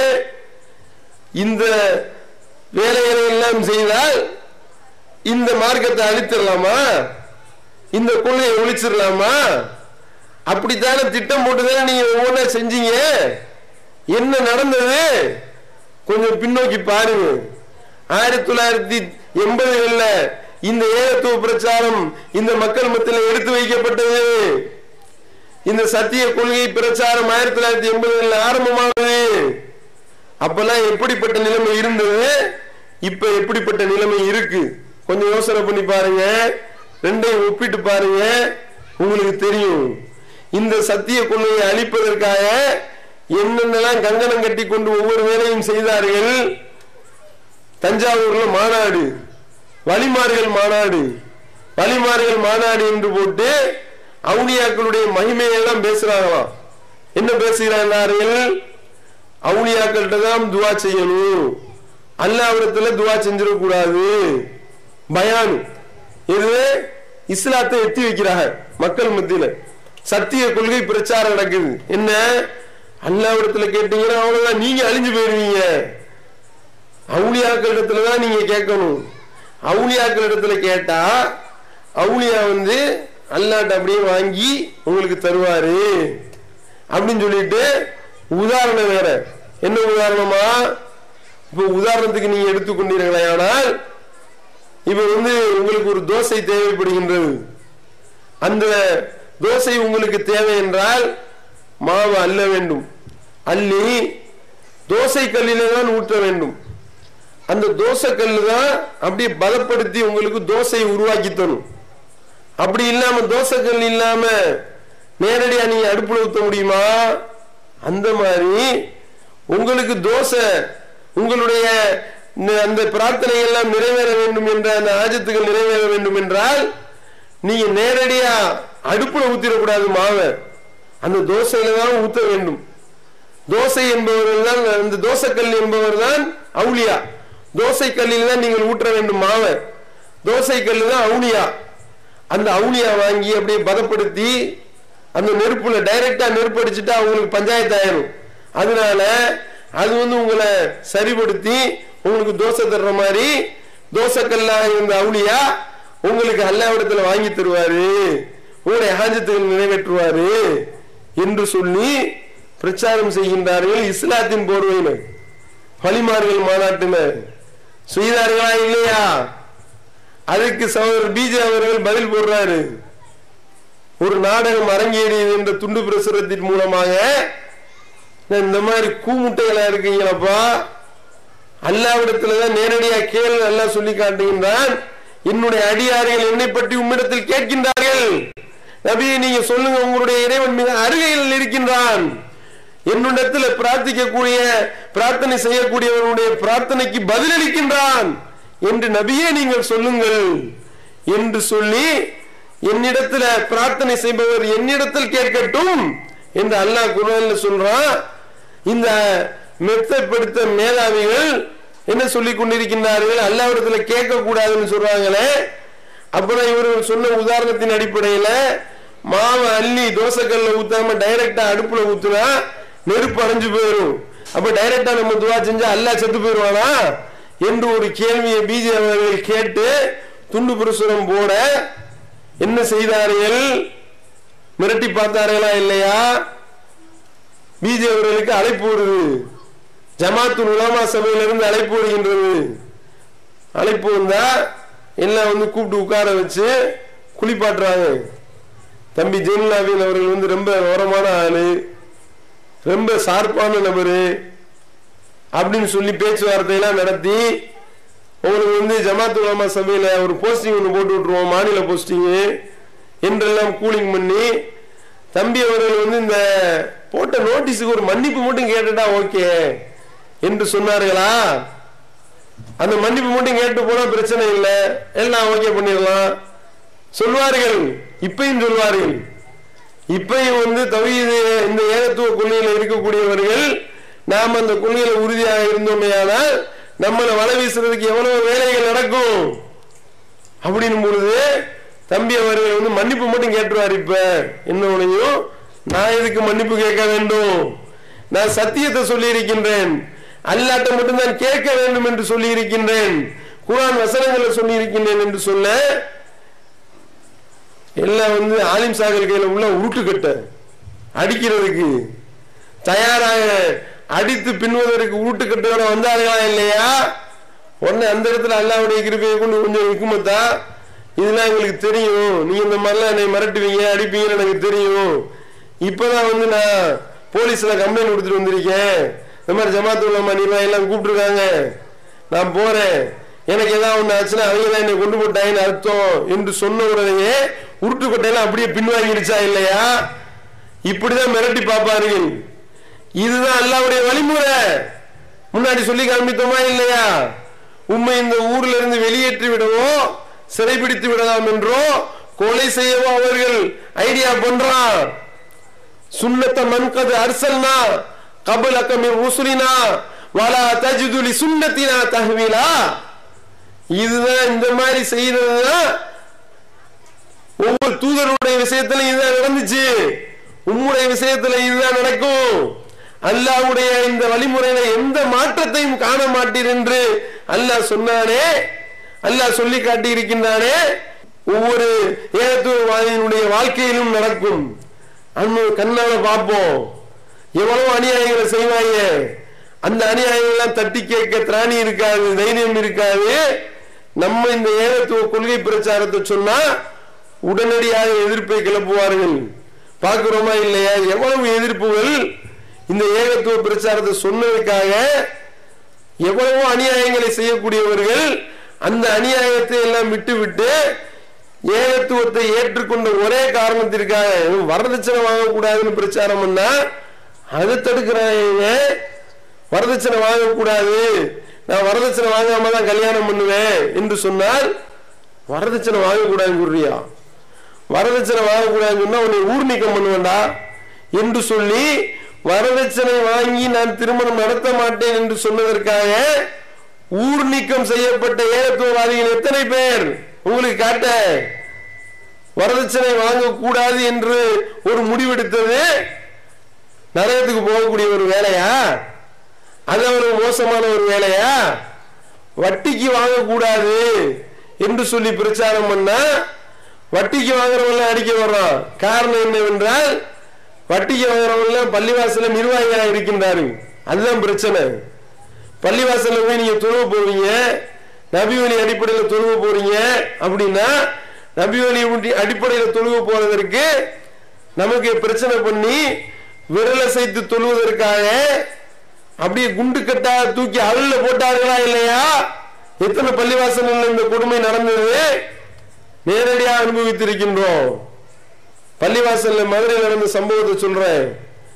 இந்த வேலைகளை எல்லாம் செய்தால் இந்த மார்க்கத்தை அழித்திடலாமா இந்த கொள்கையை ஒழிச்சிடலாமா அப்படித்தானே திட்டம் போட்டுதானே நீங்க ஒவ்வொன்றா செஞ்சீங்க என்ன நடந்தது கொஞ்சம் பின்னோக்கி பாருங்க ஆயிரத்தி தொள்ளாயிரத்தி எண்பதுகள்ல இந்த ஏகத்துவ பிரச்சாரம் இந்த மக்கள் மத்தியில் எடுத்து வைக்கப்பட்டது இந்த சத்திய கொள்கை பிரச்சாரம் ஆயிரத்தி தொள்ளாயிரத்தி எண்பதுல ஆரம்பமானது அப்பெல்லாம் எப்படிப்பட்ட நிலைமை இருந்தது இப்ப எப்படிப்பட்ட நிலைமை இருக்கு கொஞ்சம் யோசனை பண்ணி பாருங்க ரெண்டையும் ஒப்பிட்டு பாருங்க உங்களுக்கு தெரியும் இந்த சத்திய கொள்கையை அழிப்பதற்காக என்னென்னலாம் கங்கணம் கட்டி கொண்டு ஒவ்வொரு வேலையும் செய்தார்கள் தஞ்சாவூர்ல மாநாடு வழிமாறுகள் மாநாடு வழிமாறுகள் மாநாடு என்று போட்டு அவுனியாக்களுடைய மகிமையெல்லாம் பேசுறாங்களாம் என்ன பேசுகிறார்கள் அவுனியாக்கள்கிட்ட தான் துவா செய்யணும் அல்லாவிடத்துல துவா செஞ்சிடக்கூடாது பயான் இது இஸ்லாத்தை எத்தி வைக்கிறாங்க மக்கள் மத்தியில சத்திய கொள்கை பிரச்சாரம் நடக்குது என்ன அல்லாவிடத்துல கேட்டீங்கன்னா அவ்வளவுதான் நீங்க அழிஞ்சு போயிருவீங்க அவுளியாக்கள் இடத்துல தான் நீங்க கேட்கணும் அவுளியாக்கள் இடத்துல கேட்டா அவுளியா வந்து அல்லாட்ட அப்படியே வாங்கி உங்களுக்கு தருவாரு அப்படின்னு சொல்லிட்டு உதாரணம் வேற என்ன உதாரணமா இப்ப உதாரணத்துக்கு நீங்க எடுத்துக்கொண்டீர்களே ஆனால் இப்ப வந்து உங்களுக்கு ஒரு தோசை தேவைப்படுகின்றது அந்த தோசை உங்களுக்கு தேவை என்றால் மாவு அள்ள வேண்டும் அள்ளி தோசை கல்லிலே தான் ஊற்ற வேண்டும் அந்த தோசை கல்லு தான் அப்படியே பலப்படுத்தி உங்களுக்கு தோசையை உருவாக்கி தரும் அப்படி இல்லாம தோசை கல் இல்லாம நேரடியா நீங்க அடுப்புல ஊத்த முடியுமா அந்த மாதிரி உங்களுக்கு தோசை உங்களுடைய ந- அந்த பிரார்த்தனை எல்லாம் நிறைவேற வேண்டும் என்ற அந்த ஆஜத்துகள் நிறைவேற வேண்டும் என்றால் நீங்க நேரடியா அடுப்புல ஊத்திடக்கூடாது மாவை அந்த தோசையில தான் ஊத்த வேண்டும் தோசை என்பவர் தான் அந்த தோசைக்கல் என்பவர் தான் அவுளியா தோசை கல்லில் தான் நீங்கள் ஊற்ற வேண்டும் மாவை தோசை கல்லு தான் அவுளியா அந்த அவுளியா வாங்கி அப்படியே பதப்படுத்தி அந்த நெருப்புல டைரக்டா நெருப்பு அடிச்சுட்டா உங்களுக்கு பஞ்சாயத்து ஆயிரும் அதனால அது வந்து உங்களை சரிப்படுத்தி உங்களுக்கு தோசை தர்ற மாதிரி தோசை கல்லா இருந்த அவுளியா உங்களுக்கு அல்லாவிடத்துல வாங்கி தருவாரு உங்களுடைய ஆஜத்துகள் நிறைவேற்றுவாரு என்று சொல்லி பிரச்சாரம் செய்கின்றார்கள் இஸ்லாத்தின் போர்வையினர் பலிமார்கள் மாநாட்டினர் செய்தார்களா இல்லையா அதுக்கு சகோதரர் பிஜே அவர்கள் பதில் போடுறாரு ஒரு நாடகம் அரங்கேறியது என்ற துண்டு பிரசுரத்தின் மூலமாக நான் இந்த மாதிரி கூமுட்டைகளா இருக்கீங்களப்பா அல்லாவிடத்துலதான் நேரடியா கேள் நல்லா சொல்லி காட்டுகின்றான் என்னுடைய அடியார்கள் என்னை பற்றி உம்மிடத்தில் கேட்கின்றார்கள் நபியை நீங்க சொல்லுங்க உங்களுடைய இறைவன் மிக அருகையில் இருக்கின்றான் என்னிடத்துல பிரார்த்திக்கக்கூடிய பிரார்த்தனை செய்யக்கூடியவனுடைய பிரார்த்தனைக்கு பதிலளிக்கின்றான் என்று நபியே நீங்கள் சொல்லுங்கள் என்று சொல்லி என்னிடத்துல பிரார்த்தனை செய்பவர் என்னிடத்தில் கேட்கட்டும் என்று அல்லாஹ் குர்ஆன்ல சொல்றான் இந்த மெத்தப்படுத்த மேதாவிகள் என்ன சொல்லிக் கொண்டிருக்கின்றார்கள் அல்லாவிடத்துல கேட்க கூடாதுன்னு சொல்றாங்களே அப்புறம் இவர்கள் சொன்ன உதாரணத்தின் அடிப்படையில மாவை அள்ளி தோசைக்கல்ல ஊத்தாம டைரக்டா அடுப்புல ஊத்துனா நெருப்பு அணைஞ்சு போயிடும் அப்ப டைரக்டா நம்ம துவா செஞ்சா அல்லாஹ் செத்து போயிடுவானா என்று ஒரு கேள்வியை பிஜே அவர்கள் கேட்டு துண்டு பிரசுரம் போட என்ன செய்தார்கள் மிரட்டி பார்த்தார்களா இல்லையா பிஜே அவர்களுக்கு அழைப்பு வருது ஜமாத்துல் உலமா சபையிலிருந்து அழைப்பு வருகின்றது அழைப்பு வந்தா எல்லாம் வந்து கூப்பிட்டு உட்கார வச்சு குளிப்பாட்டுறாங்க தம்பி ஜெயலலிதாவின் அவர்கள் வந்து ரொம்ப ஓரமான ஆளு ரொம்ப சார்பான நபரு அப்படின்னு சொல்லி பேச்சுவார்த்தையெல்லாம் நடத்தி உங்களுக்கு வந்து ஜமாத் உலமா சபையில ஒரு போஸ்டிங் ஒன்று போட்டு விட்டுருவோம் மாநில போஸ்டிங் என்றெல்லாம் கூலிங் பண்ணி தம்பி அவர்கள் வந்து இந்த போட்ட நோட்டீஸுக்கு ஒரு மன்னிப்பு மட்டும் கேட்டுட்டா ஓகே என்று சொன்னார்களா அந்த மன்னிப்பு மட்டும் கேட்டு போனா பிரச்சனை இல்லை எல்லாம் ஓகே பண்ணிடலாம் சொல்வார்கள் இப்பயும் சொல்வார்கள் இப்பயும் வந்து தவீது இந்த ஏகத்துவ கொள்கையில இருக்கக்கூடியவர்கள் நாம் அந்த கொள்கையில உறுதியாக இருந்தோமையானால் நம்மளை வலை வீசுறதுக்கு எவ்வளவு வேலைகள் நடக்கும் அப்படின்னும் பொழுது தம்பி அவர்கள் வந்து மன்னிப்பு மட்டும் கேட்டுருவார் இப்ப என்னோடையும் நான் எதுக்கு மன்னிப்பு கேட்க வேண்டும் நான் சத்தியத்தை சொல்லி இருக்கின்றேன் அல்லாட்ட மட்டும்தான் கேட்க வேண்டும் என்று சொல்லி இருக்கின்றேன் குரான் வசனங்களை சொல்லி இருக்கின்றேன் என்று சொல்ல எல்லாம் வந்து ஆலிம் சாகர் கையில உள்ள உருட்டுக்கட்ட அடிக்கிறதுக்கு தயாராக அடித்து பின்னுவதற்கு உருட்டுக்கட்டோட வந்தார்களா இல்லையா உடனே அந்த இடத்துல அல்லாவுடைய கிருப்பையை கொண்டு கொஞ்சம் இருக்குமத்தா இதெல்லாம் எங்களுக்கு தெரியும் நீங்க இந்த மாதிரிலாம் என்னை மிரட்டுவீங்க அடிப்பீங்கன்னு எனக்கு தெரியும் இப்பதான் வந்து நான் போலீஸ்ல கம்ப்ளைண்ட் கொடுத்துட்டு வந்திருக்கேன் இந்த மாதிரி ஜமாத்து உலமா நிர்வாகி எல்லாம் கூப்பிட்டுருக்காங்க நான் போறேன் எனக்கு ஏதாவது ஒண்ணு ஆச்சுன்னா அவங்க தான் என்னை கொண்டு போட்டாங்கன்னு அர்த்தம் என்று சொன்ன உடனே உருட்டுக்கொட்டையெல்லாம் அப்படியே பின்வாங்கிடுச்சா இல்லையா இப்படிதான் மிரட்டி பார்ப்பார்கள் இதுதான் அல்லாவுடைய வழிமுறை முன்னாடி சொல்லி காண்பித்தோமா இல்லையா உண்மை இந்த ஊர்ல இருந்து வெளியேற்றி விடவோ சிறைபிடித்து விடலாம் என்றோ கொலை செய்யவோ அவர்கள் ஐடியா பண்றான் சுன்னத்த மன்கது அர்சல்னா கபுல் அக்கமின் உசுலினா வலா தஜிதுலி சுன்னத்தினா தஹ்வீலா இதுதான் இந்த மாதிரி செய்யறதுதான் ஒவ்வொரு தூதருடைய விஷயத்துல இதுதான் நடந்துச்சு உம்முடைய விஷயத்துல இதுதான் நடக்கும் அல்லாஹ்வுடைய இந்த வழிமுறையில எந்த மாற்றத்தையும் காண மாட்டீர் என்று அல்லாஹ் சொன்னானே அல்லாஹ் சொல்லி காட்டி இருக்கின்றானே ஒவ்வொரு ஏகத்துவவாதியினுடைய வாழ்க்கையிலும் நடக்கும் அன்னு கண்ணால பார்ப்போம் எவ்வளவு அநியாயங்களை செய்வாங்க அந்த அநியாயங்கள் எல்லாம் தட்டி கேட்க திராணி இருக்காது தைரியம் இருக்காது நம்ம இந்த ஏகத்துவ கொள்கை பிரச்சாரத்தை சொன்னா உடனடியாக எதிர்ப்பை கிளப்புவார்கள் பார்க்கிறோமா இல்லையா எவ்வளவு எதிர்ப்புகள் இந்த ஏகத்துவ பிரச்சாரத்தை சொன்னதுக்காக எவ்வளவோ அநியாயங்களை செய்யக்கூடியவர்கள் அந்த அநியாயத்தை எல்லாம் விட்டுவிட்டு ஏகத்துவத்தை ஏற்றுக்கொண்ட ஒரே காரணத்திற்காக வரதட்சணை வாங்கக்கூடாதுன்னு பிரச்சாரம் பண்ணா அதை தடுக்கிறாங்க வரதட்சணை வாங்கக்கூடாது நான் வரதட்சணை வாங்காம தான் கல்யாணம் பண்ணுவேன் என்று சொன்னால் வரதட்சணை வாங்கக்கூடாதுன்னு சொல்றியா வரதட்சணை வாங்கக்கூடாதுன்னு சொன்னா உன்னை ஊர் நீக்கம் பண்ணுவேண்டா என்று சொல்லி வரதட்சணை வாங்கி நான் திருமணம் நடத்த மாட்டேன் என்று சொன்னதற்காக ஊர் நீக்கம் செய்யப்பட்ட ஏகத்துவவாதிகள் எத்தனை பேர் உங்களுக்கு காட்ட வரதட்சணை வாங்கக்கூடாது என்று ஒரு முடிவெடுத்தது நரகத்துக்கு போகக்கூடிய ஒரு வேலையா அது ஒரு மோசமான ஒரு வேலையா வட்டிக்கு வாங்கக்கூடாது என்று சொல்லி பிரச்சாரம் பண்ணா வட்டிக்கு வாங்குறவங்க அடிக்க வர்றான் காரணம் என்னவென்றால் வட்டிக்கு வாங்குறவங்க பள்ளிவாசல நிர்வாகிகளாக இருக்கின்றார்கள் அதுதான் பிரச்சனை பள்ளிவாசல்ல போய் நீங்க தொழுவ போவீங்க நபி வழி அடிப்படையில் தொழுவ போறீங்க அப்படின்னா நபி வழி அடிப்படையில் தொழுவ போறதற்கு நமக்கு பிரச்சனை பண்ணி விரல செய்து தொழுவதற்காக அப்படியே குண்டு கட்டா தூக்கி அருள்ல போட்டார்களா இல்லையா எத்தனை பள்ளிவாசல்கள் இந்த கொடுமை நடந்தது நேரடியாக அனுபவித்திருக்கின்றோம் பள்ளிவாசல்ல மதுரை நடந்த சம்பவத்தை சொல்றேன்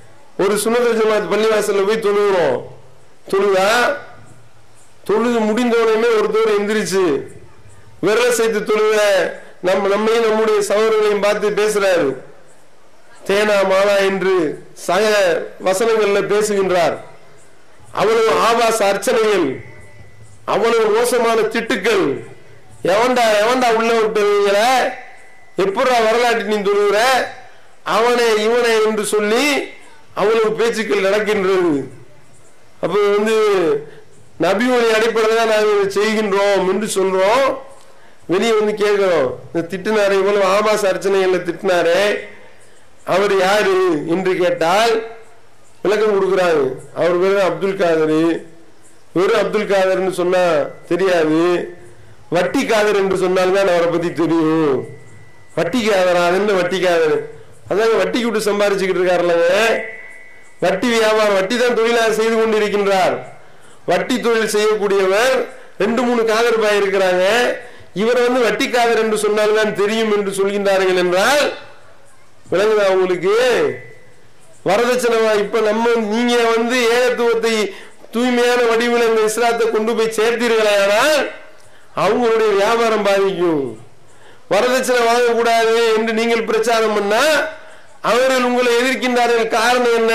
ஒரு சுனத ஜமாத் பள்ளிவாசல்ல போய் தொழுகிறோம் தொழுதா தொழுது முடிந்த உடனே ஒருத்தர் எந்திரிச்சு விரல சேர்த்து தொழுவ நம்ம நம்மையும் நம்முடைய சகோதரர்களையும் பார்த்து பேசுறாரு தேனா மாலா என்று சக வசனங்கள்ல பேசுகின்றார் அவ்வளவு ஆபாச அர்ச்சனைகள் அவ்வளவு மோசமான திட்டுக்கள் எவன்டா எவன்டா உள்ள விட்டுவீங்கள எப்படா வரலாற்று நீ தொழுகிற அவனை இவனை என்று சொல்லி அவ்வளவு பேச்சுக்கள் நடக்கின்றது அப்ப வந்து நபிமொழி அடிப்படையில் தான் நாங்கள் இதை செய்கின்றோம் என்று சொல்றோம் வெளியே வந்து கேட்கிறோம் இந்த திட்டினாரே இவ்வளவு ஆபாச அர்ச்சனைகள்ல திட்டினாரே அவர் யாரு என்று கேட்டால் விளக்கம் கொடுக்குறாங்க அவர் வெறும் அப்துல் காதர் வெறும் அப்துல் காதர்னு சொன்னா தெரியாது வட்டி காதர் என்று சொன்னால்தான் அவரை பத்தி தெரியும் வட்டி காதரா அது என்ன வட்டி காதர் அதாங்க வட்டிக்கு விட்டு சம்பாரிச்சுக்கிட்டு இருக்காருல்லங்க வட்டி வியாபாரம் வட்டி தான் தொழிலாக செய்து கொண்டிருக்கின்றார் வட்டி தொழில் செய்யக்கூடியவர் ரெண்டு மூணு காதர் பாய் இருக்கிறாங்க இவர் வந்து வட்டி காதர் என்று சொன்னால்தான் தெரியும் என்று சொல்கின்றார்கள் என்றால் விளங்குதா உங்களுக்கு வரதட்சணை வா- இப்ப நம்ம நீங்க வந்து ஏகத்துவத்தை தூய்மையான வடிவில் இந்த இஸ்லாத்தை கொண்டு போய் சேர்த்தீர்களே ஆனால் அவங்களுடைய வியாபாரம் பாதிக்கும் வரதட்சணை வாங்கக்கூடாது என்று நீங்கள் பிரச்சாரம் பண்ணா அவர்கள் உங்களை எதிர்க்கின்றார்கள் காரணம் என்ன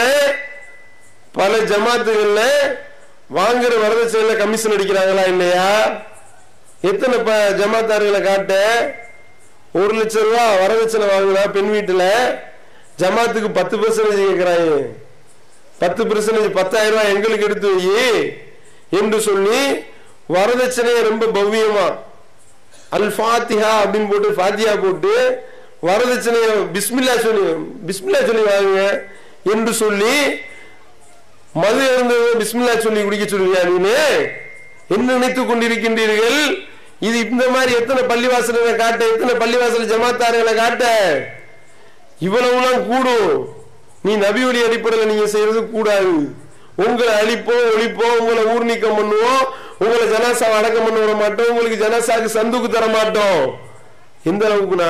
பல ஜமாத்துகள்ல வாங்குற வரதட்சணையில கமிஷன் அடிக்கிறாங்களா இல்லையா எத்தனை ப ஜமாத்தார்களை காட்ட ஒரு லட்சம் ரூபா வரதட்சணை வாங்கினா பெண் வீட்டுல ஜமாத்துக்கு பத்து பர்சன்டேஜ் கேட்கிறாங்க பத்து பர்சன்டேஜ் பத்தாயிரம் ரூபாய் எங்களுக்கு எடுத்து வை என்று சொல்லி வரதட்சணையை ரொம்ப பவ்யமா அல் ஃபாத்திஹா அப்படின்னு போட்டு ஃபாத்தியா போட்டு வரதட்சணையை பிஸ்மில்லா சொல்லி பிஸ்மில்லா சொல்லி வாங்குங்க என்று சொல்லி மது இருந்தது பிஸ்மில்லா சொல்லி குடிக்க சொல்லுவியா நீனு என்ன நினைத்துக் கொண்டிருக்கின்றீர்கள் இது இந்த மாதிரி எத்தனை பள்ளிவாசல்களை காட்ட எத்தனை பள்ளிவாசல் ஜமாத்தார்களை காட்ட இவ்வளவுலாம் கூடும் நீ நபி வழி அடிப்படையில் நீங்க செய்யறது கூடாது உங்களை அழிப்போம் ஒழிப்போம் உங்களை ஊர் நீக்கம் பண்ணுவோம் உங்களை ஜனாசா அடக்கம் பண்ண விட மாட்டோம் உங்களுக்கு ஜனாசாக்கு சந்துக்கு தர மாட்டோம் எந்த அளவுக்குனா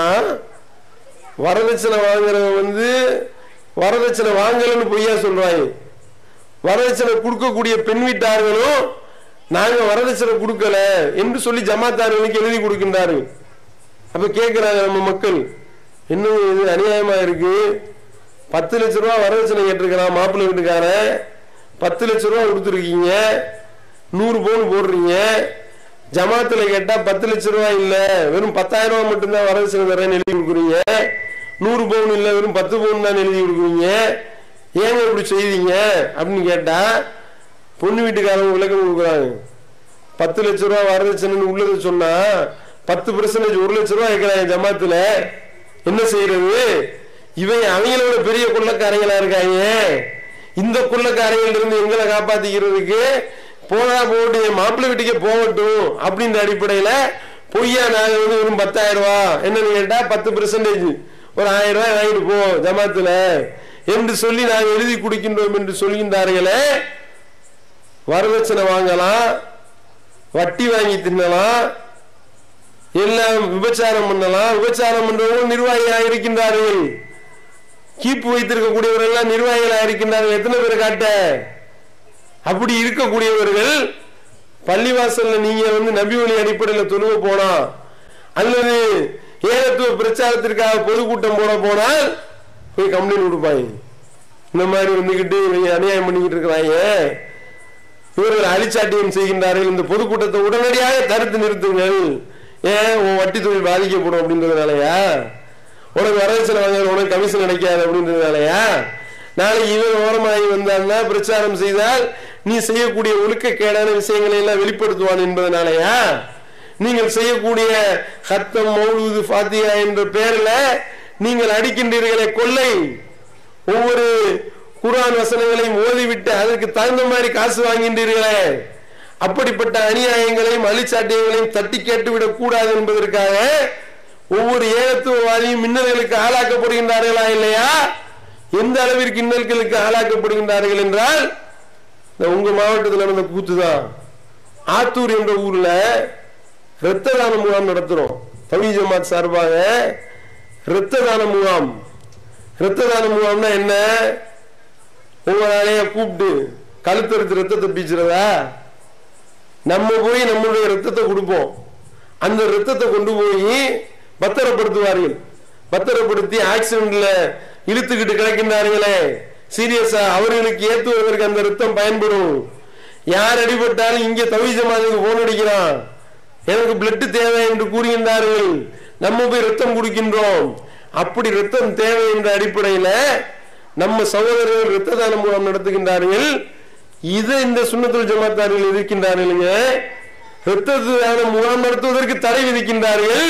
வரதட்சணை வாங்குறவன் வந்து வரதட்சணை வாங்கலன்னு பொய்யா சொல்றாங்க வரதட்சணை கொடுக்கக்கூடிய பெண் வீட்டார்களும் நாங்க வரதட்சணை கொடுக்கல என்று சொல்லி ஜமாத்தார்களுக்கு எழுதி கொடுக்கின்றார்கள் அப்ப கேட்கிறாங்க நம்ம மக்கள் இன்னும் இது அநியாயமா இருக்கு பத்து லட்ச ரூபா வரதட்சணை கேட்டிருக்கிறான் மாப்பிள்ளை வீட்டுக்காரன் பத்து லட்ச ரூபா கொடுத்துருக்கீங்க நூறு பவுன் போடுறீங்க ஜமாத்துல கேட்டா பத்து லட்ச ரூபா இல்ல வெறும் பத்தாயிரம் ரூபாய் மட்டும்தான் வரதட்சணை தரேன்னு எழுதி கொடுக்குறீங்க நூறு பவுன் இல்ல வெறும் பத்து பவுன் தான் எழுதி கொடுக்குறீங்க ஏங்க இப்படி செய்தீங்க அப்படின்னு கேட்டா பொண்ணு வீட்டுக்காரங்க விளக்கம் கொடுக்குறாங்க பத்து லட்ச ரூபா வரதட்சணைன்னு உள்ளது சொன்னா பத்து பர்சன்டேஜ் ஒரு லட்ச ரூபா இருக்கிறாங்க ஜமாத்துல என்ன செய்யறது இவன் அவங்களோட பெரிய கொள்ளக்காரங்களா இருக்காங்க இந்த கொள்ளக்காரங்கள்ட்ட இருந்து எங்களை காப்பாத்திக்கிறதுக்கு போனா போட்டு என் மாப்பிள்ளை வீட்டுக்கே போகட்டும் அப்படின்ற அடிப்படையில பொய்யா நாங்க வந்து வெறும் பத்தாயிரம் ரூபா என்னன்னு கேட்டா பத்து பெர்சன்டேஜ் ஒரு ஆயிரம் ரூபாய் வாங்கிட்டு போ ஜமாத்துல என்று சொல்லி நாங்கள் எழுதி கொடுக்கின்றோம் என்று சொல்கின்றார்களே வரதட்சணை வாங்கலாம் வட்டி வாங்கி தின்னலாம் எல்லாம் விபச்சாரம் பண்ணலாம் விபச்சாரம் பண்றவங்க நிர்வாகியாக இருக்கின்றார்கள் கீப்பு வைத்திருக்கக்கூடியவர்கள் எல்லாம் நிர்வாகிகளாக இருக்கின்றார்கள் எத்தனை பேர் காட்ட அப்படி இருக்கக்கூடியவர்கள் பள்ளிவாசல்ல நீங்க வந்து நபி வழி அடிப்படையில் தொழுவ போனா அல்லது ஏகத்துவ பிரச்சாரத்திற்காக பொதுக்கூட்டம் போட போனால் போய் கம்ப்ளைண்ட் கொடுப்பாங்க இந்த மாதிரி வந்துகிட்டு இவங்க அநியாயம் பண்ணிக்கிட்டு இருக்கிறாங்க இவர்கள் அழிச்சாட்டியம் செய்கின்றார்கள் இந்த பொதுக்கூட்டத்தை உடனடியாக தடுத்து நிறுத்துங்கள் ஏன் உன் வட்டி தொழில் பாதிக்கப்படும் அப்படின்றதுனாலயா உனக்கு வரதட்சணை வாங்க உனக்கு கமிஷன் கிடைக்காது அப்படின்றதுனாலயா நாளைக்கு இவன் ஓரமாகி வந்தான்னா பிரச்சாரம் செய்தால் நீ செய்யக்கூடிய ஒழுக்கக்கேடான விஷயங்களை எல்லாம் வெளிப்படுத்துவான் என்பதனாலயா நீங்கள் செய்யக்கூடிய ஹத்தம் மௌலூது ஃபாத்தியா என்ற பெயர்ல நீங்கள் அடிக்கின்றீர்களே கொள்ளை ஒவ்வொரு குர்ஆன் வசனங்களையும் ஓதிவிட்டு அதற்கு தகுந்த மாதிரி காசு வாங்கின்றீர்களே அப்படிப்பட்ட அநியாயங்களையும் அழிச்சாட்டியங்களையும் தட்டி கேட்டுவிடக் கூடாது என்பதற்காக ஒவ்வொரு ஏகத்துவவாதியும் மின்னல்களுக்கு ஆளாக்கப்படுகின்றார்களா இல்லையா எந்த அளவிற்கு இன்னல்களுக்கு ஆளாக்கப்படுகின்றார்கள் என்றால் இந்த உங்க மாவட்டத்தில் நடந்த கூத்துதான் ஆத்தூர் என்ற ஊர்ல இரத்த தான முகாம் நடத்துறோம் தவி ஜமாத் சார்பாக இரத்த தான முகாம் இரத்த தான முகாம்னா என்ன ஒவ்வொரு ஆளையா கூப்பிட்டு கழுத்தறுத்து ரத்தத்தை பீச்சுறதா நம்ம போய் நம்மளுடைய ரத்தத்தை கொடுப்போம் அந்த ரத்தத்தை கொண்டு போய் பத்திரப்படுத்துவார்கள் பத்திரப்படுத்தி ஆக்சிடென்ட்ல இழுத்துக்கிட்டு கிடக்கின்றார்களே சீரியஸா அவர்களுக்கு ஏத்துவதற்கு அந்த ரத்தம் பயன்படும் யார் அடிபட்டாலும் இங்க தவிஜமானுக்கு போன் அடிக்கிறான் எனக்கு பிளட் தேவை என்று கூறுகின்றார்கள் நம்ம போய் ரத்தம் கொடுக்கின்றோம் அப்படி ரத்தம் தேவை என்ற அடிப்படையில நம்ம சகோதரர்கள் ரத்த தானம் மூலம் நடத்துகின்றார்கள் இதை இந்த சுண்ணத்துல் ஜமாத்தார்கள் எதிர்க்கின்றார்களுங்க ரத்த தானம் முகாம் நடத்துவதற்கு தடை விதிக்கின்றார்கள்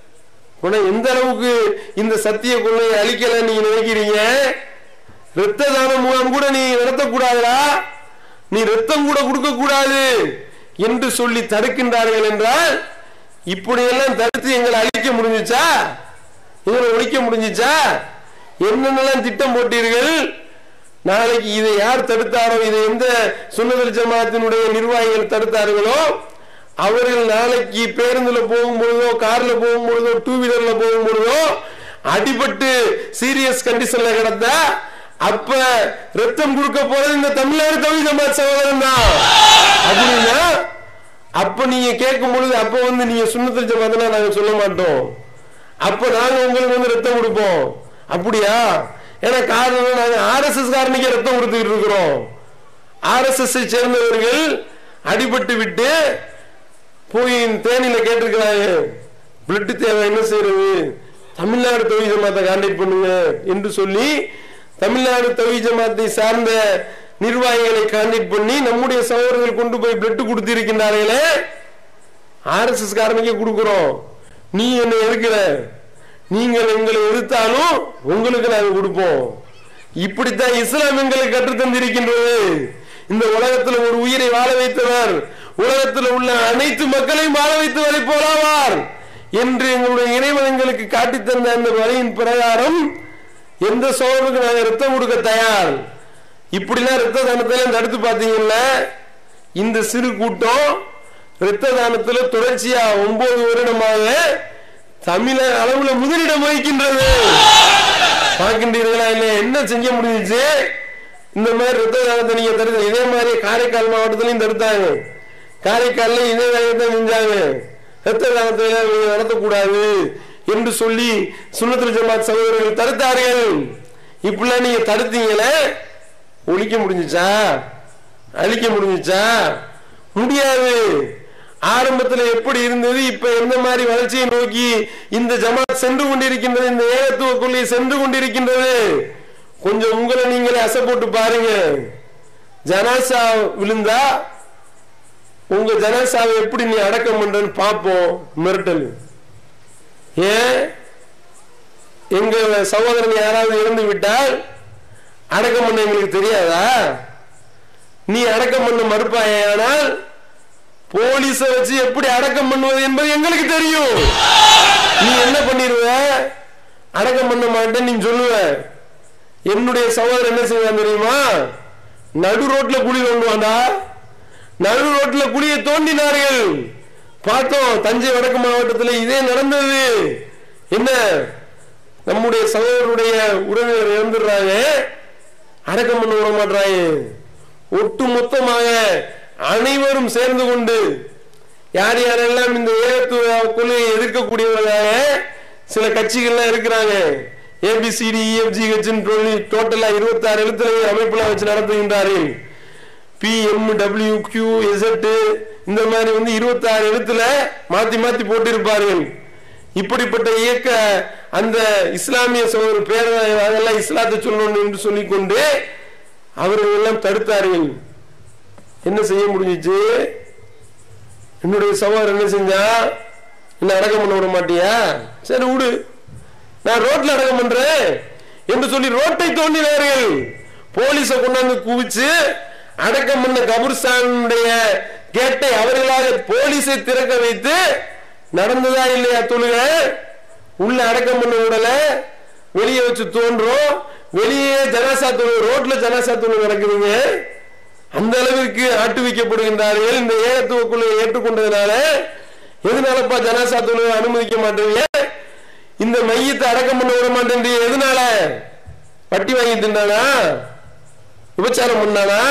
உன எந்த அளவுக்கு இந்த சத்திய கொள்கையை அழிக்கல நீங்க நினைக்கிறீங்க ரத்த தான முகாம் கூட நீ நடத்தக்கூடாதா நீ ரத்தம் கூட கொடுக்க கூடாது என்று சொல்லி தடுக்கின்றார்கள் என்றால் இப்படியெல்லாம் தடுத்து எங்களை அழிக்க முடிஞ்சுச்சா எங்களை ஒழிக்க முடிஞ்சுச்சா என்னென்னலாம் திட்டம் போட்டீர்கள் நாளைக்கு இதை யார் தடுத்தாரோ இதை எந்த சுன்னதல் ஜமாத்தினுடைய நிர்வாகிகள் தடுத்தார்களோ அவர்கள் நாளைக்கு பேருந்துல போகும்பொழுதோ கார்ல போகும்பொழுதோ டூ வீலர்ல போகும்பொழுதோ அடிபட்டு சீரியஸ் கண்டிஷன்ல கிடந்தா அப்ப ரத்தம் கொடுக்க போறது இந்த தமிழ்நாடு தமிழ் ஜமாத் சகோதரன் தான் அப்படின்னா அப்ப நீங்க கேட்கும் பொழுது அப்ப வந்து நீங்க சுண்ணத்தில் ஜமாத்னா நாங்க சொல்ல மாட்டோம் அப்ப நாங்க உங்களுக்கு வந்து ரத்தம் கொடுப்போம் அப்படியா ஏன்னா காரணம் நாங்க ஆர்எஸ்எஸ் காரணிக்கு ரத்தம் கொடுத்துக்கிட்டு இருக்கிறோம் ஆர்எஸ்எஸ் சேர்ந்தவர்கள் அடிபட்டு விட்டு போய் தேனியில கேட்டிருக்கிறாங்க பிளட் தேவை என்ன செய்யறது தமிழ்நாடு தொகுதி ஜமாத்தை கான்டாக்ட் பண்ணுங்க என்று சொல்லி தமிழ்நாடு தொகுதி ஜமாத்தை சார்ந்த நிர்வாகிகளை கான்டாக்ட் பண்ணி நம்முடைய சகோதரர்கள் கொண்டு போய் பிளட் கொடுத்து இருக்கின்றார்களே ஆர்எஸ்எஸ் காரணிக்கே கொடுக்கிறோம் நீ என்ன எதுக்குற நீங்கள் எங்களை எதிர்த்தாலும் உங்களுக்கு நாங்கள் கொடுப்போம் இப்படித்தான் இஸ்லாம் எங்களுக்கு கற்றுத்தந்திருக்கின்றது இந்த உலகத்தில் ஒரு உயிரை வாழ வைத்தவர் உலகத்தில் உள்ள அனைத்து மக்களையும் வாழ வைத்தவரை போலாவார் என்று எங்களுடைய இறைவன் எங்களுக்கு காட்டித் தந்த அந்த வழியின் பிரகாரம் எந்த சோழனுக்கு நாங்கள் ரத்தம் கொடுக்க தயார் இப்படிலாம் ரத்த தானத்தை தடுத்து பார்த்தீங்கன்னா இந்த சிறு கூட்டம் ரத்த தானத்துல தொடர்ச்சியா ஒன்பது வருடமாக தமிழக அளவுல முதலிடம் வகிக்கின்றது பார்க்கின்றீர்களா இல்ல என்ன செய்ய முடிஞ்சுச்சு இந்த மாதிரி ரத்த தானத்தை நீங்க தடுத்து இதே மாதிரி காரைக்கால் மாவட்டத்திலையும் தடுத்தாங்க காரைக்கால்ல இதே வேலையை தான் செஞ்சாங்க ரத்த தானத்தை நடத்தக்கூடாது என்று சொல்லி சுண்ணத்துல ஜமாத் சகோதரர்கள் தடுத்தார்கள் இப்படிலாம் நீங்க தடுத்தீங்களே ஒழிக்க முடிஞ்சுச்சா அழிக்க முடிஞ்சுச்சா முடியாது ஆரம்பத்தில் எப்படி இருந்தது இப்ப எந்த மாதிரி வளர்ச்சியை நோக்கி இந்த ஜமாத் சென்று கொண்டிருக்கின்றது இந்த ஏகத்துவ கொள்கை சென்று கொண்டிருக்கின்றது கொஞ்சம் உங்களை நீங்களே அசை போட்டு பாருங்க ஜனாசா விழுந்தா உங்க ஜனாசாவை எப்படி நீ அடக்கம் பண்றன்னு பார்ப்போம் மிரட்டல் ஏன் எங்க சகோதரன் யாராவது இறந்து விட்டால் அடக்கம் பண்ண எங்களுக்கு தெரியாதா நீ அடக்கம் பண்ண மறுப்பாயானால் போலீஸ வச்சு எப்படி அடக்கம் பண்ணுவது என்பது எங்களுக்கு தெரியும் நீ என்ன பண்ணிடுவ அடக்கம் பண்ண மாட்டேன் நீ சொல்லுவ என்னுடைய சகோதரர் என்ன செய்வான் தெரியுமா நடு ரோட்ல குழி தோண்டுவாண்டா நடு ரோட்ல குழியை தோண்டினார்கள் பார்த்தோம் தஞ்சை வடக்கு மாவட்டத்தில் இதே நடந்தது என்ன நம்முடைய சகோதரருடைய உறவினர் இறந்துடுறாங்க அடக்கம் பண்ண விட மாட்டாங்க ஒட்டு மொத்தமாக அனைவரும் சேர்ந்து கொண்டு யார் யாரெல்லாம் இந்த ஏகத்துவ கொள்கையை எதிர்க்கக்கூடியவர்களாக சில கட்சிகள்லாம் இருக்கிறாங்க ஏபிசிடி இஎஃப்ஜி கட்சின்னு சொல்லி டோட்டலா இருபத்தாறு எழுத்துல அமைப்புல வச்சு நடத்துகின்றார்கள் B M W Q Z இந்த மாதிரி வந்து இருபத்தாறு எழுத்துல மாத்தி மாத்தி போட்டிருப்பார்கள் இப்படிப்பட்ட இயக்க அந்த இஸ்லாமிய சகோதரர் பேர அதெல்லாம் இஸ்லாத்தை சொல்லணும் என்று சொல்லிக்கொண்டு அவர்கள் எல்லாம் தடுத்தார்கள் என்ன செய்ய முடிஞ்சிச்சு என்னுடைய சகோதரர் என்ன செஞ்சா என்ன அடக்கம் பண்ண விட மாட்டியா சரி விடு நான் ரோட்ல அடக்கம் பண்றேன் என்று சொல்லி ரோட்டை தோண்டினார்கள் போலீஸ கொண்டாந்து குவிச்சு அடக்கம் பண்ண கபூர்ஸ்தானுடைய கேட்டை அவர்களாக போலீஸை திறக்க வைத்து நடந்ததா இல்லையா தொழுக உள்ள அடக்கம் பண்ண விடல வெளியே வச்சு தோன்றோம் வெளியே ஜனாசா தொழுகை ரோட்ல ஜனாசா தொழுகை நடக்குதுங்க அந்த அளவிற்கு ஆட்டு வைக்கப்படுகின்றார்கள் இந்த ஏகத்துவ கொள்கையை ஏற்றுக்கொண்டதுனால எதனாலப்பா ஜனாசா தொழுகை அனுமதிக்க மாட்டீங்க இந்த மையத்தை அடக்கம் பண்ண விட மாட்டேன் எதனால வட்டி வாங்கி தின்னானா விபச்சாரம் பண்ணானா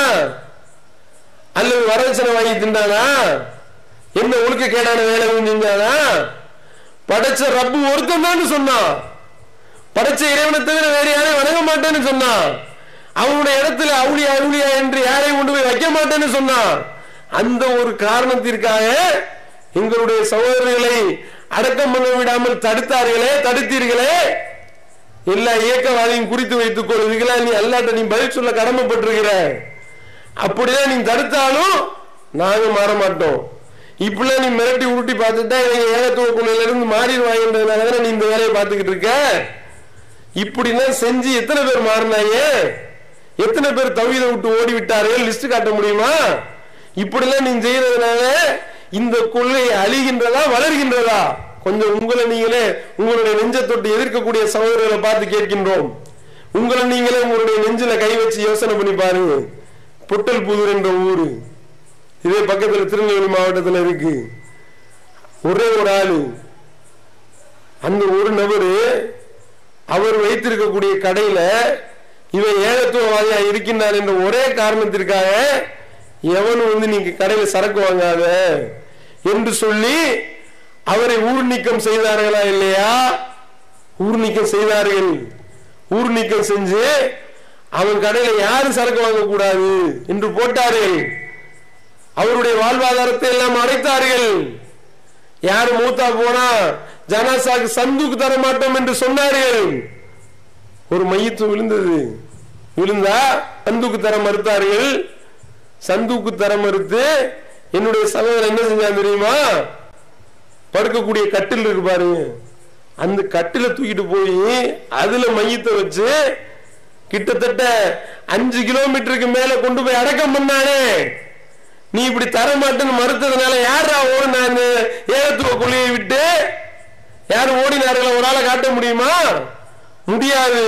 அல்லது வரதட்சணை வாங்கி திண்டானா என்ன ஒழுக்க கேடான வேலை செஞ்சானா படைச்ச ரப்பு ஒருத்தன் தான் சொன்னான் படைச்ச இறைவனை தவிர வேற யாரையும் வணங்க மாட்டேன்னு சொன்னான் அவனுடைய இடத்துல அவுளியா அவுளியா என்று யாரையும் கொண்டு போய் வைக்க மாட்டேன்னு சொன்னான் அந்த ஒரு காரணத்திற்காக எங்களுடைய சகோதரர்களை அடக்கம் பண்ண விடாமல் தடுத்தார்களே தடுத்தீர்களே எல்லா இயக்கவாதியும் குறித்து வைத்துக் கொள்வீர்களா நீ அல்லாட்ட நீ பதில் சொல்ல கடமைப்பட்டிருக்கிற அப்படிதான் நீ தடுத்தாலும் நாங்க மாற மாட்டோம் இப்படிலாம் நீ மிரட்டி உருட்டி பார்த்துட்டா எங்க ஏகத்துவ குழுல இருந்து மாறிடுவாங்கன்றதுனால தானே நீ இந்த வேலையை பார்த்துக்கிட்டு இருக்க இப்படிலாம் செஞ்சு எத்தனை பேர் மாறினாங்க எத்தனை பேர் தவித விட்டு ஓடி விட்டார்கள் லிஸ்ட் காட்ட முடியுமா இப்படிலாம் நீ செய்யறதுனால இந்த கொள்கை அழிகின்றதா வளர்கின்றதா கொஞ்சம் உங்களை நீங்களே உங்களுடைய நெஞ்சை தொட்டு எதிர்க்கக்கூடிய சகோதரர்களை பார்த்து கேட்கின்றோம் உங்களை நீங்களே உங்களுடைய நெஞ்சில கை வச்சு யோசனை பண்ணி பாருங்க பொட்டல் புதூர் என்ற ஊரு இதே பக்கத்துல திருநெல்வேலி மாவட்டத்துல இருக்கு ஒரே ஒரு ஆளு அந்த ஒரு நபரு அவர் வைத்திருக்கக்கூடிய கடையில இவன் ஏகத்துவவாதியா இருக்கின்றார் என்ற ஒரே காரணத்திற்காக எவனும் வந்து நீங்க கடையில சரக்கு வாங்காத என்று சொல்லி அவரை ஊர் நீக்கம் செய்தார்களா இல்லையா ஊர் நீக்கம் செய்தார்கள் ஊர் நீக்கம் செஞ்சு அவன் கடையில யாரும் சரக்கு வாங்கக்கூடாது என்று போட்டார்கள் அவருடைய வாழ்வாதாரத்தை எல்லாம் அடைத்தார்கள் யார் மூத்தா போனா ஜனாசாக்கு சந்துக்கு தர மாட்டோம் என்று சொன்னார்கள் ஒரு மையத்து விழுந்தது விழுந்தா சந்துக்கு தர மறுத்தார்கள் சந்துக்கு தர மறுத்து என்னுடைய சகோதரன் என்ன செஞ்சான் தெரியுமா படுக்கக்கூடிய கட்டில் இருக்கு பாருங்க அந்த கட்டில தூக்கிட்டு போய் அதுல மையத்தை வச்சு கிட்டத்தட்ட அஞ்சு கிலோமீட்டருக்கு மேல கொண்டு போய் அடக்கம் பண்ணானே நீ இப்படி தர மாட்டேன்னு மறுத்ததுனால யாரா ஓடினாங்க ஏகத்துவ கொள்கையை விட்டு யாரும் ஓடினார்கள் ஒரு ஆளை காட்ட முடியுமா முடியாது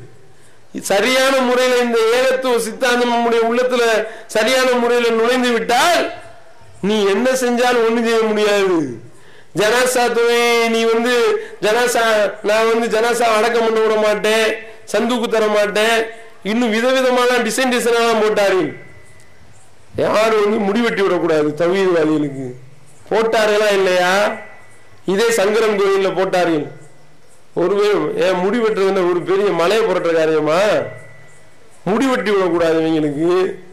சரியான முறையில இந்த ஏகத்துவ சித்தாந்தம் நம்முடைய உள்ளத்துல சரியான முறையில நுழைந்து விட்டால் நீ என்ன செஞ்சாலும் ஒண்ணு செய்ய முடியாது ஜனாசா தொகை நீ வந்து ஜனாசா நான் வந்து ஜனாசா அடக்கம் பண்ண விட மாட்டேன் சந்துக்கு தர மாட்டேன் இன்னும் விதவிதமான டிசைன் டிசைனாலாம் போட்டாரு யாரும் வந்து முடிவெட்டி விடக்கூடாது தவீதவாதிகளுக்கு போட்டார்களா இல்லையா இதே சங்கரன் கோயில்ல போட்டார்கள் ஒரு ஏன் முடி வெட்டுறதுன்னா ஒரு பெரிய மலையை புரட்டுற காரியமா முடி வெட்டி விடக்கூடாது இவங்களுக்கு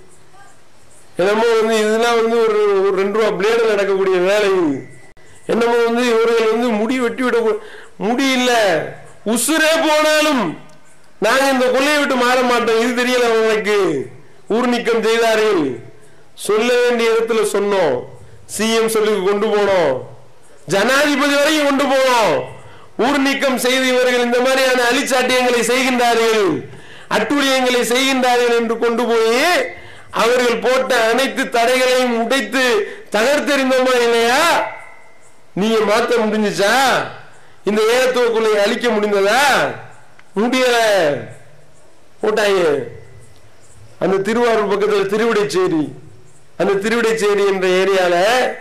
என்னமோ வந்து இதெல்லாம் வந்து ஒரு ஒரு ரெண்டு ரூபா பிளேடு நடக்கக்கூடிய வேலை இது என்னமோ வந்து இவர்கள் வந்து முடி வெட்டி விட முடி இல்ல உசுரே போனாலும் நாங்க இந்த கொள்ளையை விட்டு மாற மாட்டோம் இது தெரியல அவங்களுக்கு ஊர் நீக்கம் செய்தார்கள் சொல்ல வேண்டிய இடத்துல சொன்னோம் சிஎம் சொல்லி கொண்டு போனோம் ஜனாதிபதி வரைக்கும் கொண்டு போனோம் ஊர் நீக்கம் செய்து இவர்கள் இந்த மாதிரியான அழிச்சாட்டியங்களை செய்கின்றார்கள் அட்டுழியங்களை செய்கின்றார்கள் என்று கொண்டு போய் அவர்கள் போட்ட அனைத்து தடைகளையும் உடைத்து தகர்த்தெறிந்தோமா இல்லையா நீங்க மாத்த முடிஞ்சுச்சா இந்த ஏகத்துவக்குள்ளை அழிக்க முடிந்ததா முடியல போட்டாங்க அந்த திருவாரூர் பக்கத்துல திருவிடைச்சேரி அந்த திருவிடைச்சேரி என்ற ஏரியால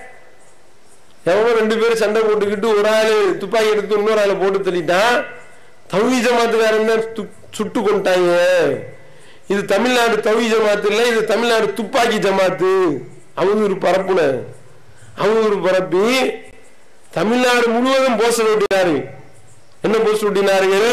எவனோ ரெண்டு பேரும் சண்டை போட்டுக்கிட்டு ஒரு ஆளு துப்பாக்கி எடுத்து இன்னொரு ஆளை போட்டு தள்ளிட்டான் தவி ஜமாத்துக்காரன் தான் து- சுட்டு கொண்டாங்க இது தமிழ்நாடு தவி ஜமாத்து இல்ல இது தமிழ்நாடு துப்பாக்கி ஜமாத்து அவங்க ஒரு பரப்புன அவங்க ஒரு பரப்பி தமிழ்நாடு முழுவதும் போஸ்டர் ஒட்டினார்கள் என்ன போஸ்டர் ஒட்டினார்கள்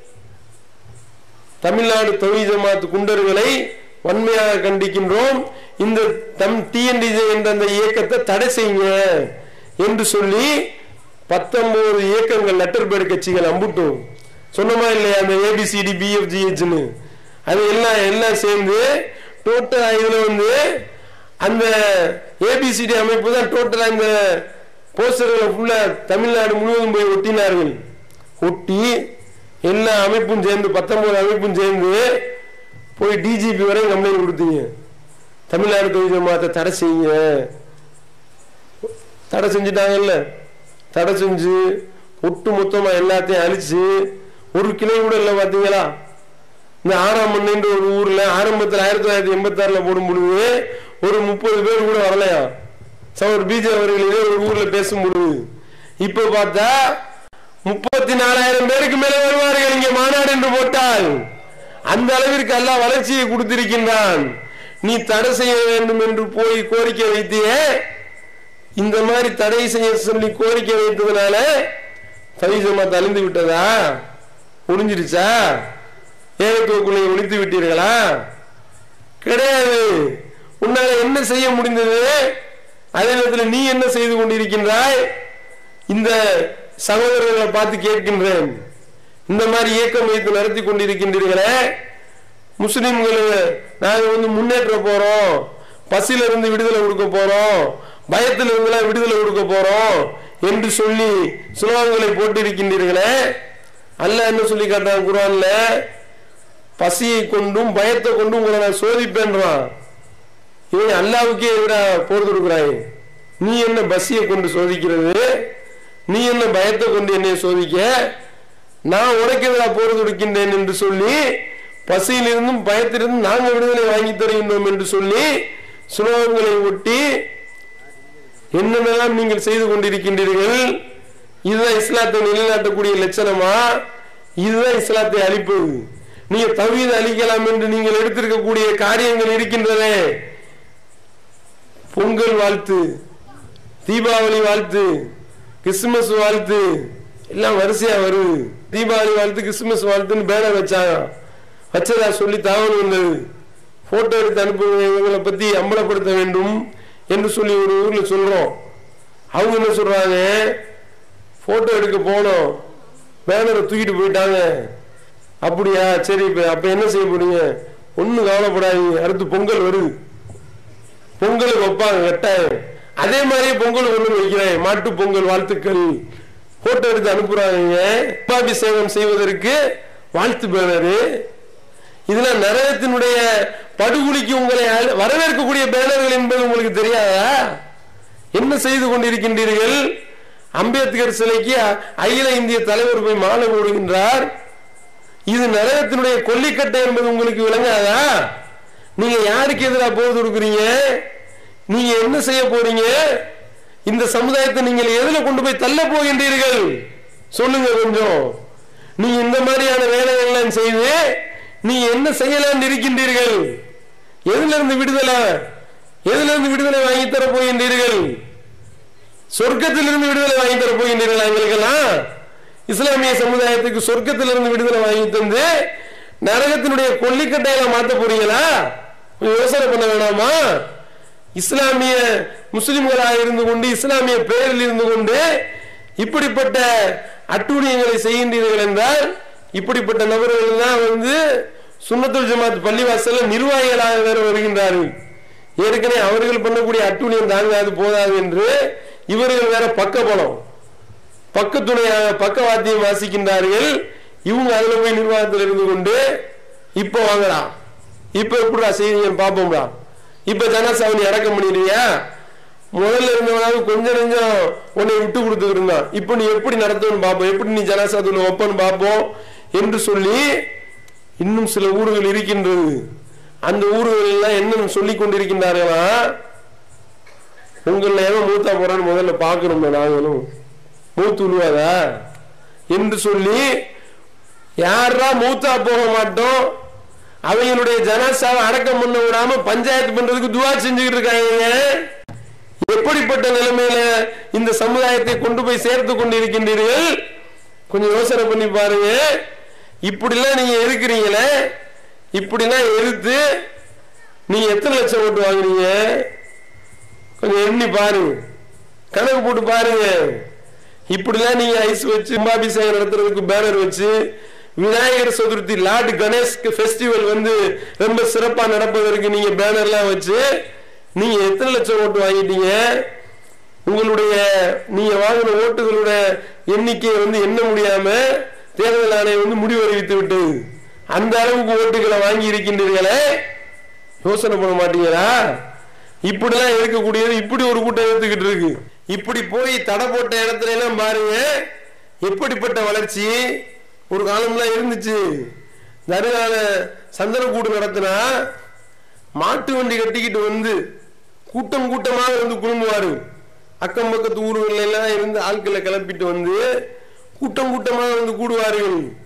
தமிழ்நாடு தவி ஜமாத்து குண்டர்களை வன்மையாக கண்டிக்கின்றோம் இந்த தம் டிஎன்டிஜே என்ற அந்த இயக்கத்தை தடை செய்யுங்க என்று சொல்லி பத்தொன்பது இயக்கங்கள் லெட்டர் பேர் கட்சிகள் அம்புட்டும் சொன்னமா இல்லையா அந்த ஏபிசிடி பிஎஃப்ஜிஹெச்னு அது எல்லாம் எல்லாம் சேர்ந்து டோட்டலா இதுல வந்து அந்த ஏபிசிடி அமைப்பு தான் டோட்டலா இந்த போஸ்டர்களை ஃபுல்லா தமிழ்நாடு முழுவதும் போய் ஒட்டினார்கள் ஒட்டி எல்லா அமைப்பும் சேர்ந்து பத்தொன்பது அமைப்பும் சேர்ந்து போய் டிஜிபி வரை கம்ப்ளைண்ட் கொடுத்தீங்க தமிழ்நாடு தொழில் ஜமாத்தை தடை செய்யுங்க தடை செஞ்சுட்டாங்கல்ல தடை செஞ்சு ஒட்டு மொத்தமா எல்லாத்தையும் அழிச்சு ஒரு கிளை கூட இல்லை பாத்தீங்களா இந்த ஆறாம் மண்ணுன்ற ஒரு ஊர்ல ஆரம்பத்தில் ஆயிரத்தி தொள்ளாயிரத்தி எண்பத்தி ஆறுல போடும் பொழுது ஒரு முப்பது பேர் கூட வரலையா சவர் பிஜே அவர்கள் இதே ஒரு ஊர்ல பேசும் பொழுது இப்ப பார்த்தா முப்பத்தி நாலாயிரம் பேருக்கு மேல வருவார்கள் இங்க மாநாடு என்று போட்டால் அந்த அளவிற்கு அல்லாஹ் வளர்ச்சியை கொடுத்திருக்கின்றான் நீ தடை செய்ய வேண்டும் என்று போய் கோரிக்கை வைத்தியே இந்த மாதிரி தடை செய்ய சொல்லி கோரிக்கை வைத்ததுனால தவிஜமாத் அழிந்து விட்டதா ஒளிஞ்சிருச்சா ஏகத்துவக்குள்ளே ஒழித்து விட்டீர்களா கிடையாது உன்னால என்ன செய்ய முடிந்தது அதே நேரத்தில் நீ என்ன செய்து கொண்டிருக்கின்றாய் இந்த சகோதரர்களை பார்த்து கேட்கின்றேன் இந்த மாதிரி இயக்கம் வைத்து நடத்தி கொண்டிருக்கின்றீர்களே முஸ்லிம்களை நாங்க வந்து முன்னேற்ற போறோம் பசியில இருந்து விடுதலை கொடுக்க போறோம் பயத்தில் இருந்தெல்லாம் விடுதலை கொடுக்க போறோம் என்று சொல்லி சுலோகங்களை போட்டிருக்கின்றீர்களே அல்லாஹ் என்ன சொல்லி காட்டுறான் குரான்ல பசியை கொண்டும் பயத்தை கொண்டும் உங்களை நான் சோதிப்பேன்றான் இவன் அல்லாவுக்கே எதிரா போர் கொடுக்குறாய் நீ என்ன பசியை கொண்டு சோதிக்கிறது நீ என்ன பயத்தை கொண்டு என்னை சோதிக்க நான் உனக்கு எதிராக போர் கொடுக்கின்றேன் என்று சொல்லி பசியிலிருந்தும் பயத்திலிருந்தும் நாங்கள் விடுதலை வாங்கி தருகின்றோம் என்று சொல்லி சுலோகங்களை ஒட்டி என்னென்னலாம் நீங்கள் செய்து கொண்டிருக்கின்றீர்கள் இதுதான் இஸ்லாத்தை நிலைநாட்டக்கூடிய லட்சணமா இதுதான் இஸ்லாத்தை அழிப்பது நீங்க தவீத அழிக்கலாம் என்று நீங்கள் எடுத்திருக்கக்கூடிய காரியங்கள் இருக்கின்றனே பொங்கல் வாழ்த்து தீபாவளி வாழ்த்து கிறிஸ்துமஸ் வாழ்த்து எல்லாம் வரிசையா வருது தீபாவளி வாழ்த்து கிறிஸ்துமஸ் வாழ்த்துன்னு பேனர் வச்சாங்க வச்சதா சொல்லி தகவல் வந்தது போட்டோ எடுத்து அனுப்புங்க இவங்களை பத்தி அம்பலப்படுத்த வேண்டும் என்று சொல்லி ஒரு ஊர்ல சொல்றோம் அவங்க என்ன சொல்றாங்க போட்டோ எடுக்க போனோம் பேனரை தூக்கிட்டு போயிட்டாங்க அப்படியா சரி இப்ப அப்ப என்ன செய்ய போறீங்க ஒண்ணும் கவலைப்படாதீங்க அடுத்து பொங்கல் வருது பொங்கலுக்கு வைப்பாங்க கட்டாயம் அதே மாதிரியே பொங்கல் ஒண்ணு வைக்கிறேன் மாட்டு பொங்கல் வாழ்த்துக்கள் போட்டோ எடுத்து அனுப்புறாங்க உபாபிஷேகம் செய்வதற்கு வாழ்த்து பேனரு இதுல நரகத்தினுடைய படுகொலிக்கு உங்களை அழ- வரவேற்கக்கூடிய பேனர்கள் என்பது உங்களுக்கு தெரியாதா என்ன செய்து கொண்டிருக்கின்றீர்கள் அம்பேத்கர் சிலைக்கு அ- அகில இந்திய தலைவர் போய் மாலை போடுகின்றார் இது நரகத்தினுடைய கொல்லிக்கட்டை என்பது உங்களுக்கு விளங்காதா நீங்க யாருக்கு எதிராக போர் கொடுக்குறீங்க நீங்க என்ன செய்ய போறீங்க இந்த சமுதாயத்தை நீங்கள் எதுல கொண்டு போய் தள்ள போகின்றீர்கள் சொல்லுங்க கொஞ்சம் நீங்க இந்த மாதிரியான வேலைகள் எல்லாம் செய்து நீங்க என்ன செய்யலாம் இருக்கின்றீர்கள் எதுல இருந்து விடுதலை எதுல இருந்து விடுதலை வாங்கி தர போகின்றீர்கள் சொர்க்கத்திலிருந்து விடுதலை வாங்கி தர போகின்றீர்களா எங்களுக்கெல்லாம் இஸ்லாமிய சமுதாயத்துக்கு சொர்க்கத்திலிருந்து விடுதலை வாங்கி தந்து நரகத்தினுடைய கொல்லிக்கட்டையில மாத்த போறீங்களா கொஞ்சம் யோசனை பண்ண வேணாமா இஸ்லாமிய முஸ்லிம்களாக இருந்து கொண்டு இஸ்லாமிய பெயரில் இருந்து கொண்டு இப்படிப்பட்ட அட்டூழியங்களை செய்கின்றீர்கள் என்றால் இப்படிப்பட்ட நபர்கள் தான் வந்து சுன்னத்துல் ஜமாத் பள்ளிவாசல்ல நிர்வாகிகளாக வேற வருகின்றார்கள் ஏற்கனவே அவர்கள் பண்ணக்கூடிய அட்டூழியம் தாங்காது போதாது என்று இவர்கள் வேற பக்கபலம் பக்கத்துணையாக பக்கவாத்தியம் வாசிக்கின்றார்கள் இவங்க அதுல போய் நிர்வாகத்தில் இருந்து கொண்டு இப்ப வாங்கடா இப்ப எப்படிடா செய்வீங்க பாப்போம்டா இப்ப ஜனசாவை நீ அடக்கம் பண்ணிடுவியா முதல்ல இருந்தவனாவது கொஞ்சம் நெஞ்சம் உன்னை விட்டு கொடுத்துட்டு இருந்தான் இப்ப நீ எப்படி நடத்துவன்னு பார்ப்போம் எப்படி நீ ஜனசாத்துல ஒப்பன்னு பார்ப்போம் என்று சொல்லி இன்னும் சில ஊர்கள் இருக்கின்றது அந்த ஊர்கள் எல்லாம் என்ன சொல்லிக் கொண்டிருக்கின்றார்களா உங்கள எவன் மூத்தா போறான்னு முதல்ல பார்க்கணும் நாங்களும் மூத்து விழுவாதா என்று சொல்லி யாரா மூத்தா போக மாட்டோம் அவங்களுடைய ஜனாசாவை அடக்கம் பண்ண விடாம பஞ்சாயத்து பண்றதுக்கு துவா செஞ்சுக்கிட்டு இருக்காங்க எப்படிப்பட்ட நிலைமையில இந்த சமுதாயத்தை கொண்டு போய் சேர்த்து கொண்டிருக்கின்றீர்கள் கொஞ்சம் யோசனை பண்ணி பாருங்க இப்படிலாம் நீங்க எதிர்க்கிறீங்களே இப்படிலாம் எதிர்த்து நீங்க எத்தனை லட்சம் ஓட்டு வாங்குறீங்க கொஞ்சம் எண்ணி பாருங்க கணக்கு போட்டு பாருங்க இப்படிலாம் நீங்க ஐஸ் வச்சு கும்பாபிஷேகம் நடத்துறதுக்கு பேனர் வச்சு விநாயகர் சதுர்த்தி லார்டு கணேஷ் ஃபெஸ்டிவல் வந்து ரொம்ப சிறப்பா நடப்பதற்கு நீங்க பேனர்லாம் வச்சு நீங்க எத்தனை லட்சம் ஓட்டு வாங்கிட்டீங்க உங்களுடைய நீங்க வாங்கின ஓட்டுகளோட எண்ணிக்கையை வந்து எண்ண முடியாம தேர்தல் ஆணையம் வந்து முடிவு அறிவித்து விட்டது அந்த அளவுக்கு ஓட்டுகளை வாங்கி இருக்கின்றீர்களே யோசனை பண்ண மாட்டீங்களா இப்படிலாம் இருக்கக்கூடியது இப்படி ஒரு கூட்டம் எடுத்துக்கிட்டு இருக்கு இப்படி போய் தடை போட்ட இடத்துல எல்லாம் பாருங்க எப்படிப்பட்ட வளர்ச்சி ஒரு காலம்லாம் இருந்துச்சு தருகால சந்தனக்கூடு நடத்தினா மாட்டு வண்டி கட்டிக்கிட்டு வந்து கூட்டம் கூட்டமாக வந்து குழும்புவாரு அக்கம் பக்கத்து ஊர்கள் எல்லாம் இருந்து ஆட்களை கிளப்பிட்டு வந்து கூட்டம் கூட்டமாக வந்து கூடுவார்கள்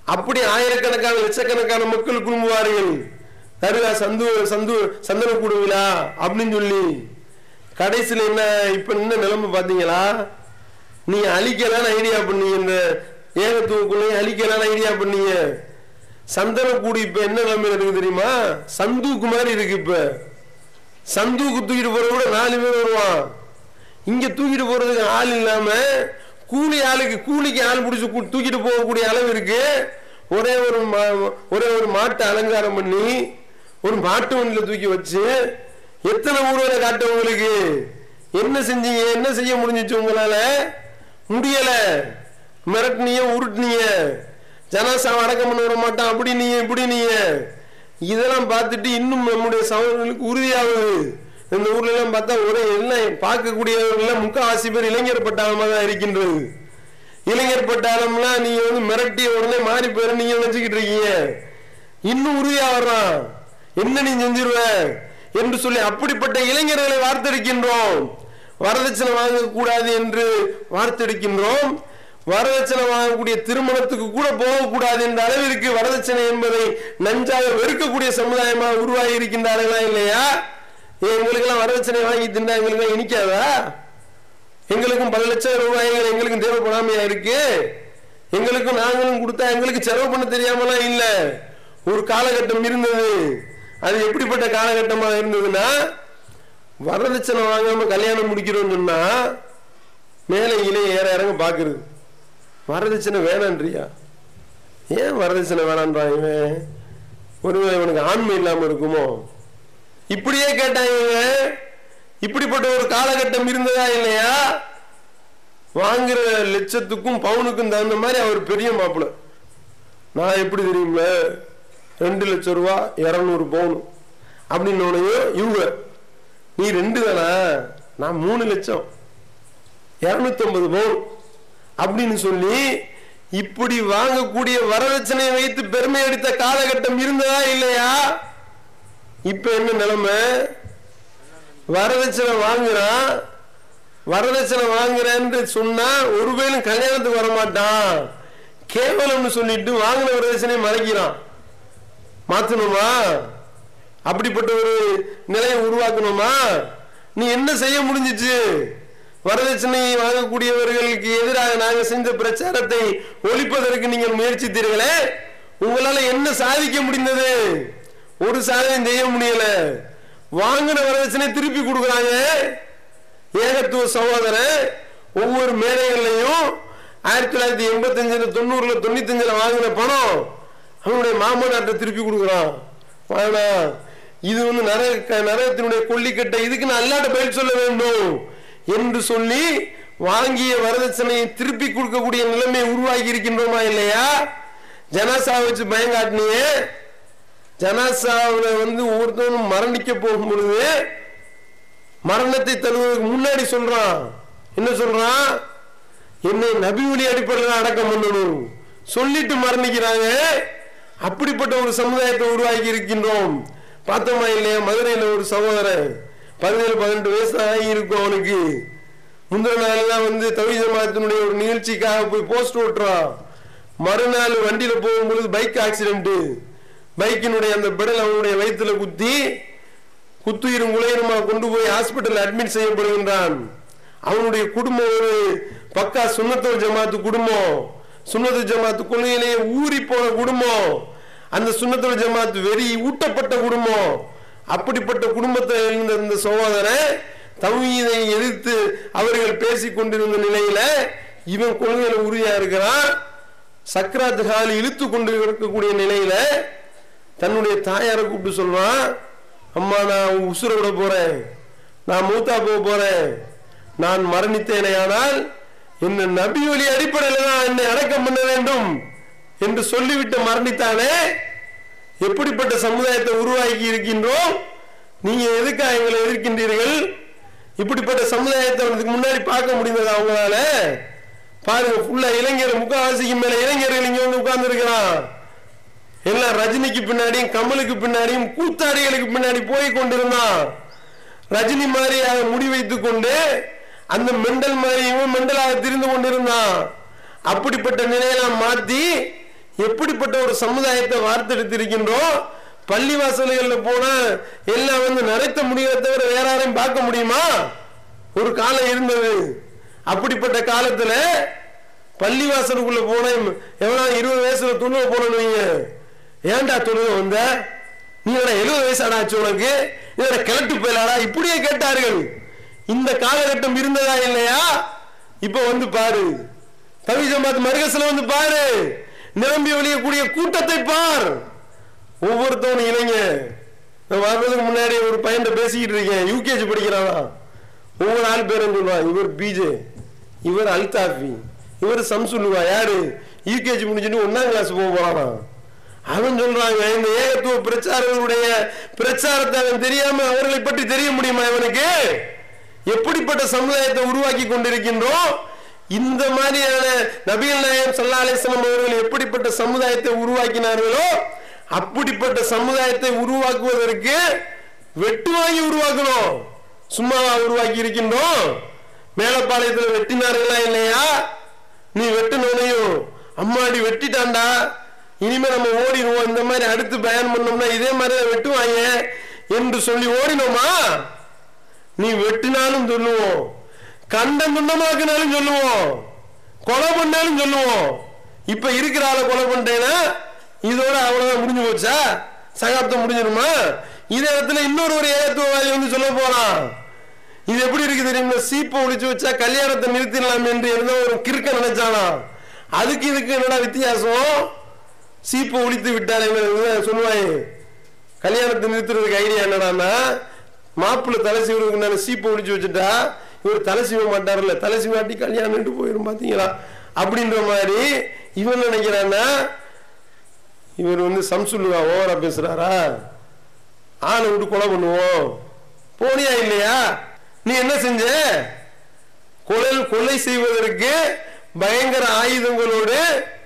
அப்படி ஆயிரக்கணக்கான லட்சக்கணக்கான மக்கள் குழும்புவார்கள் தருகா சந்து சந்து சந்தன கூடுவிழா அப்படின்னு சொல்லி கடைசியில் என்ன இப்ப என்ன நிலைமை பாத்தீங்களா நீ அழிக்கலாம் ஐடியா பண்ணீங்க இந்த ஏகத்துவக்குள்ளையும் அழிக்கலாம் ஐடியா பண்ணீங்க சந்தன கூடு இப்ப என்ன நிலைமையில இருக்கு தெரியுமா சந்தூக்கு மாதிரி இருக்கு இப்ப சந்தூக்கு தூக்கிட்டு போற கூட நாலு பேர் வருவான் இங்க தூக்கிட்டு போறதுக்கு ஆள் இல்லாம கூலி ஆளுக்கு கூலிக்கு ஆள் பிடிச்சி கூ- தூக்கிட்டு போகக்கூடிய அளவு இருக்கு ஒரே ஒரு மா- ஒரே ஒரு மாட்டை அலங்காரம் பண்ணி ஒரு மாட்டு வண்டியில தூக்கி வச்சு எத்தனை ஊர்வல காட்ட உங்களுக்கு என்ன செஞ்சீங்க என்ன செய்ய முடிஞ்சிச்சு உங்களால முடியல மிரட்டினீங்க உருட்டுனீங்க ஜனாசாவை அடக்கம் பண்ண விட மாட்டான் அப்படி நீங்க இப்படி நீங்க இதெல்லாம் பார்த்துட்டு இன்னும் நம்முடைய சகோதரர்களுக்கு உறுதியாகுது இந்த ஊர்ல எல்லாம் பார்த்தா ஒரே எல்லாம் பார்க்கக்கூடியவர்கள் முக்காவாசி பேர் இளைஞர் பட்டாளமாக தான் இருக்கின்றது இளைஞர் பட்டாளம்லாம் நீங்க வந்து மிரட்டிய உடனே மாறி போயிரு நீங்க நினைச்சுக்கிட்டு இருக்கீங்க இன்னும் உறுதியா வர்றான் என்ன நீ செஞ்சிருவ என்று சொல்லி அப்படிப்பட்ட இளைஞர்களை வார்த்தெடுக்கின்றோம் வரதட்சணை வாங்கக்கூடாது என்று வார்த்தெடுக்கின்றோம் வரதட்சணை வாங்கக்கூடிய திருமணத்துக்கு கூட போகக்கூடாது என்ற அளவிற்கு வரதட்சணை என்பதை நஞ்சாக வெறுக்கக்கூடிய சமுதாயமாக உருவாகி இருக்கின்றார்களா இல்லையா ஏன் எங்களுக்கெல்லாம் வரதட்சணை வாங்கி தின்னா எங்களுக்கு இனிக்காதா எங்களுக்கும் பல லட்சம் ரூபாய்கள் எங்களுக்கும் தேவைப்படாமையா இருக்கு எங்களுக்கும் நாங்களும் கொடுத்தா எங்களுக்கு செலவு பண்ண தெரியாமலாம் இல்ல ஒரு காலகட்டம் இருந்தது அது எப்படிப்பட்ட காலகட்டமாக இருந்ததுன்னா வரதட்சணை வாங்காம கல்யாணம் முடிக்கிறோம்னு சொன்னா மேலே இலைய ஏற இறங்க பாக்குறது வரதட்சணை வேணான்றியா ஏன் வரதட்சணை வேணான்றான் இவன் ஒருவேளை இவனுக்கு ஆண்மை இல்லாம இருக்குமோ இப்படியே கேட்டாங்க இவன் இப்படிப்பட்ட ஒரு காலகட்டம் இருந்ததா இல்லையா வாங்குற லட்சத்துக்கும் பவுனுக்கும் தகுந்த மாதிரி அவர் பெரிய மாப்பிள்ள நான் எப்படி தெரியுங்கள ரெண்டு லட்சம் ரூபா இருநூறு பவுன் அப்படின்னு இவங்க நீ ரெண்டு தானா நான் மூணு லட்சம் இருநூத்தி ஐம்பது பவுன் அப்படின்னு சொல்லி இப்படி வாங்கக்கூடிய வரதட்சணையை வைத்து பெருமை அடித்த காலகட்டம் இருந்ததா இல்லையா இப்ப என்ன நிலைமை வரதட்சணை வாங்குறான் வரதட்சணை வாங்குறேன்னு சொன்னா ஒருவேளும் கல்யாணத்துக்கு வர மாட்டான் கேவலம்னு சொல்லிட்டு வாங்கின வரதட்சணையை மறைக்கிறான் மாத்தணுமா அப்படிப்பட்ட ஒரு நிலையை உருவாக்கணுமா நீ என்ன செய்ய முடிஞ்சிச்சு வரதட்சணை வாங்கக்கூடியவர்களுக்கு எதிராக நாங்கள் செஞ்ச பிரச்சாரத்தை ஒழிப்பதற்கு நீங்கள் முயற்சித்தீர்களே உங்களால என்ன சாதிக்க முடிந்தது ஒரு சாதனையும் செய்ய முடியல வாங்கின வரதட்சணை திருப்பி கொடுக்குறாங்க ஏகத்துவ சகோதரன் ஒவ்வொரு மேடைகள்லையும் ஆயிரத்தி தொள்ளாயிரத்தி எண்பத்தி அஞ்சுல தொண்ணூறுல தொண்ணூத்தி அஞ்சுல வாங்கின பணம் அவனுடைய மாமனார்ட்ட திருப்பி கொடுக்குறான் வேணாம் இது வந்து நர நரகத்தினுடைய கொல்லிக்கட்டை இதுக்கு நான் அல்லாட்ட பதில் சொல்ல வேண்டும் என்று சொல்லி வாங்கிய வரதட்சணையை திருப்பி கொடுக்கக்கூடிய நிலைமை உருவாக்கி இருக்கின்றோமா இல்லையா ஜனாசா வச்சு பயங்காட்டினிய ஜனாசாவில் வந்து ஒவ்வொருத்தவனும் மரணிக்க போகும் பொழுது மரணத்தை தருவதற்கு முன்னாடி சொல்றான் என்ன சொல்றான் என்னை நபி வழி அடிப்படையில் அடக்கம் பண்ணணும் சொல்லிட்டு மரணிக்கிறாங்க அப்படிப்பட்ட ஒரு சமுதாயத்தை உருவாக்கி இருக்கின்றோம் பார்த்தோமா இல்லையா மதுரையில் ஒரு சகோதரன் பதினேழு பதினெட்டு வயசு ஆகி இருக்கும் அவனுக்கு முந்தின நாள் தான் வந்து தவி ஜமாத்தினுடைய ஒரு நிகழ்ச்சிக்காக போய் போஸ்ட் ஓட்டுறான் மறுநாள் வண்டியில போகும்பொழுது பைக் ஆக்சிடென்ட் பைக்கினுடைய அந்த பெடல் அவனுடைய வயிற்றுல குத்தி குத்துயிரும் குலையுமா கொண்டு போய் ஹாஸ்பிட்டல் அட்மிட் செய்யப்படுகின்றான் அவனுடைய குடும்பம் ஒரு பக்கா சுண்ணத்தோர் ஜமாத்து குடும்பம் சுண்ணத்து ஜமாத்து கொள்கையிலேயே ஊறி போன குடும்பம் அந்த சுண்ணத்தோர் ஜமாத்து வெறி ஊட்டப்பட்ட குடும்பம் அப்படிப்பட்ட குடும்பத்தை இருந்த இந்த சகோதரன் தவீதை எதிர்த்து அவர்கள் பேசிக் கொண்டிருந்த நிலையில இவன் கொள்கையில உறுதியா இருக்கிறான் சக்கராத் காலி இழுத்து கொண்டு இருக்கக்கூடிய நிலையில தன்னுடைய தாயாரை கூப்பிட்டு சொல்றான் அம்மா நான் உசுரை விட போறேன் நான் மூத்தா போக போறேன் நான் மரணித்தேனே ஆனால் என்ன நபி வழி அடிப்படையில் தான் என்னை அடக்கம் பண்ண வேண்டும் என்று சொல்லிவிட்டு மரணித்தானே எப்படிப்பட்ட சமுதாயத்தை உருவாக்கி இருக்கின்றோம் நீங்க எதுக்காக எங்களை எதிர்க்கின்றீர்கள் இப்படிப்பட்ட சமுதாயத்தை அதுக்கு முன்னாடி பார்க்க முடிந்ததா அவங்களால பாருங்க ஃபுல்லா இளைஞர் முக்காவாசிக்கு மேல இளைஞர்கள் இங்க வந்து உட்கார்ந்து இருக்கிறான் எல்லாம் ரஜினிக்கு பின்னாடியும் கமலுக்கு பின்னாடியும் கூத்தாடிகளுக்கு பின்னாடி போய் கொண்டிருந்தான் ரஜினி மாதிரியாக முடி வைத்துக் கொண்டு அந்த மெண்டல் மாதிரி இவன் மெண்டலாக திரிந்து கொண்டிருந்தான் அப்படிப்பட்ட நிலையெல்லாம் மாத்தி எப்படிப்பட்ட ஒரு சமுதாயத்தை வார்த்தெடுத்திருக்கின்றோம் பள்ளி வாசல்கள்ல போனா எல்லாம் வந்து நிறைத்த முடியல தவிர வேற யாரையும் பார்க்க முடியுமா ஒரு காலம் இருந்தது அப்படிப்பட்ட காலத்துல பள்ளி வாசலுக்குள்ள போன எவ்வளவு இருபது வயசுல தொழுவ போனோன்னு வைங்க ஏன்டா தொழுவ வந்த நீ என்ன எழுபது வயசு ஆச்சு உனக்கு நீ என்ன கிழட்டு போயிலாடா இப்படியே கேட்டார்கள் இந்த காலகட்டம் இருந்ததா இல்லையா இப்ப வந்து பாரு தவி ஜமாத் மருகசில வந்து பாரு நிரம்பி வழியக்கூடிய கூட்டத்தை பார் ஒவ்வொருத்தவனும் இளைஞ நான் வர்றதுக்கு முன்னாடி ஒரு பையன் பேசிக்கிட்டு இருக்கேன் யூகேஜி படிக்கிறானா ஒவ்வொரு ஆள் பேரும் சொல்லுவான் இவர் பிஜே இவர் அல்தாஃபி இவர் சம்சுல்லுவா யாரு யூகேஜி முடிச்சுட்டு ஒன்னாம் கிளாஸ் போக போறானா அவன் சொல்றாங்க இந்த ஏகத்துவ பிரச்சாரங்களுடைய பிரச்சாரத்தை அவன் தெரியாம அவர்களை பற்றி தெரிய முடியுமா இவனுக்கு எப்படிப்பட்ட சமுதாயத்தை உருவாக்கி கொண்டிருக்கின்றோம் இந்த மாதிரியான நபிகள் நாயம் சல்லா அலிஸ்லாம் அவர்கள் எப்படிப்பட்ட சமுதாயத்தை உருவாக்கினார்களோ அப்படிப்பட்ட சமுதாயத்தை உருவாக்குவதற்கு வெட்டு வாங்கி உருவாக்கணும் சும்மாவா உருவாக்கி இருக்கின்றோம் மேலப்பாளையத்தில் வெட்டினார்களா இல்லையா நீ வெட்டினோனையும் அம்மாடி வெட்டிட்டான்டா இனிமே நம்ம ஓடிடுவோம் இந்த மாதிரி அடுத்து பயன் பண்ணோம்னா இதே மாதிரி தான் வெட்டுவாங்க என்று சொல்லி ஓடினோமா நீ வெட்டினாலும் சொல்லுவோம் கண்டம் துண்டமாக்குனாலும் சொல்லுவோம் கொலை பண்ணாலும் சொல்லுவோம் இப்ப இருக்கிற ஆளை கொலை பண்ணிட்டேன்னா இதோட அவ்வளவுதான் முடிஞ்சு போச்சா சகாப்தம் முடிஞ்சிருமா இதே இடத்துல இன்னொரு ஒரு ஏகத்துவவாதி வந்து சொல்ல போறான் இது எப்படி இருக்கு தெரியுமா சீப்பை ஒழிச்சு வச்சா கல்யாணத்தை நிறுத்திடலாம் என்று இருந்த ஒரு கிறுக்க நினைச்சானா அதுக்கு இதுக்கு என்னடா வித்தியாசம் சீப்பை ஒழித்து விட்டார் சொல்லுவாங்க கல்யாணத்தை நிறுத்துறதுக்கு ஐடியா என்னடான்னா மாப்பிள்ளை தலை சீவுறதுக்கு நான் சீப்பை ஒழிச்சு வச்சுட்டா இவர் தலை சீவ மாட்டார்ல தலை சீவாட்டி கல்யாணம் போயிடும் பாத்தீங்களா அப்படின்ற மாதிரி இவன் நினைக்கிறான்னா இவர் வந்து சம்சுல்லுவா ஓவரா பேசுறாரா ஆளை விட்டு கொலை பண்ணுவோம் போனியா இல்லையா நீ என்ன செஞ்ச கொலை கொலை செய்வதற்கு பயங்கர ஆயுதங்களோடு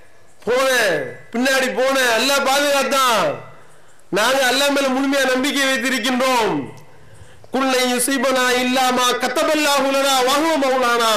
போன பின்னாடி போன அல்ல பாதுகாத்தான் நாங்க அல்லா மேல முழுமையா நம்பிக்கை வைத்திருக்கின்றோம் குல்லை யுசைபனா இல்லாமா கத்தபல்லாஹுலனா வகுவ மௌலானா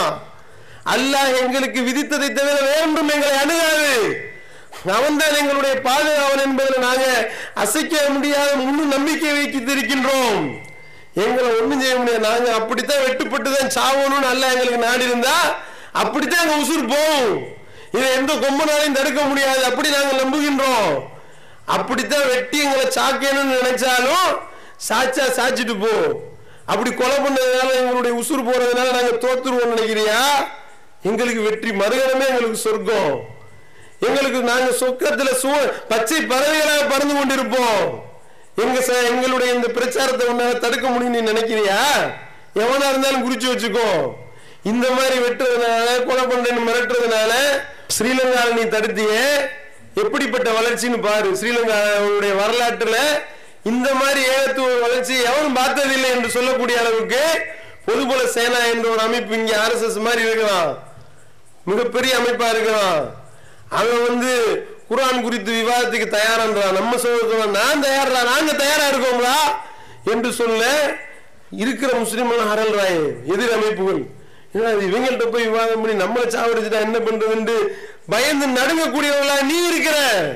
அல்லாஹ் எங்களுக்கு விதித்ததை தவிர வேறொன்றும் எங்களை அணுகாது அவன்தான் எங்களுடைய பாதுகாவல் என்பதில் நாங்க அசைக்க முடியாத முழு நம்பிக்கை வைத்திருக்கின்றோம் எங்களை ஒண்ணும் செய்ய முடியாது நாங்க அப்படித்தான் வெட்டுப்பட்டு தான் சாவணும்னு அல்ல எங்களுக்கு நாடி இருந்தா அப்படித்தான் எங்க உசுர் போகும் இதை எந்த கொம்பனாலையும் தடுக்க முடியாது அப்படி நாங்கள் நம்புகின்றோம் அப்படித்தான் வெட்டி எங்களை சாக்கணும்னு நினைச்சாலும் சாச்சா சாச்சிட்டு போ அப்படி கொலை பண்ணதுனால எங்களுடைய உசுர் போறதுனால நாங்க தோத்துருவோம் நினைக்கிறியா எங்களுக்கு வெற்றி மறுகணமே எங்களுக்கு சொர்க்கம் எங்களுக்கு நாங்க சொர்க்கத்துல சு பச்சை பறவைகளாக பறந்து கொண்டிருப்போம் எங்க ச- எங்களுடைய இந்த பிரச்சாரத்தை உன்னால தடுக்க முடியும் நீ நினைக்கிறியா எவனா இருந்தாலும் குறிச்சு வச்சுக்கோ இந்த மாதிரி வெட்டுறதுனால கொலை பண்றேன்னு மிரட்டுறதுனால ஸ்ரீலங்காவில் நீ தடுத்தியே எப்படிப்பட்ட வளர்ச்சின்னு பாரு ஸ்ரீலங்காவுடைய வரலாற்றுல இந்த மாதிரி ஏகத்துவ வளர்ச்சி எவனும் பார்த்ததில்லை என்று சொல்லக்கூடிய அளவுக்கு பொதுபல சேனா என்ற ஒரு அமைப்பு இங்க ஆர்எஸ்எஸ் மாதிரி இருக்கலாம் மிகப்பெரிய அமைப்பா இருக்கிறான் அவன் வந்து குர்ஆன் குறித்து விவாதத்துக்கு தயாரான்றான் நம்ம சொல்றோம் நான் தயாரா நாங்க தயாரா இருக்கோம்டா என்று சொல்ல இருக்கிற முஸ்லிம்கள் ஹரல்றாயே எதிர் அமைப்புகள் ஏன்னா இது இவங்கள்ட்ட போய் விவாதம் பண்ணி நம்மளை சாவடிச்சுட்டா என்ன பண்றதுன்னு பயந்து நடுங்கக்கூடியவங்களா நீ இருக்கிற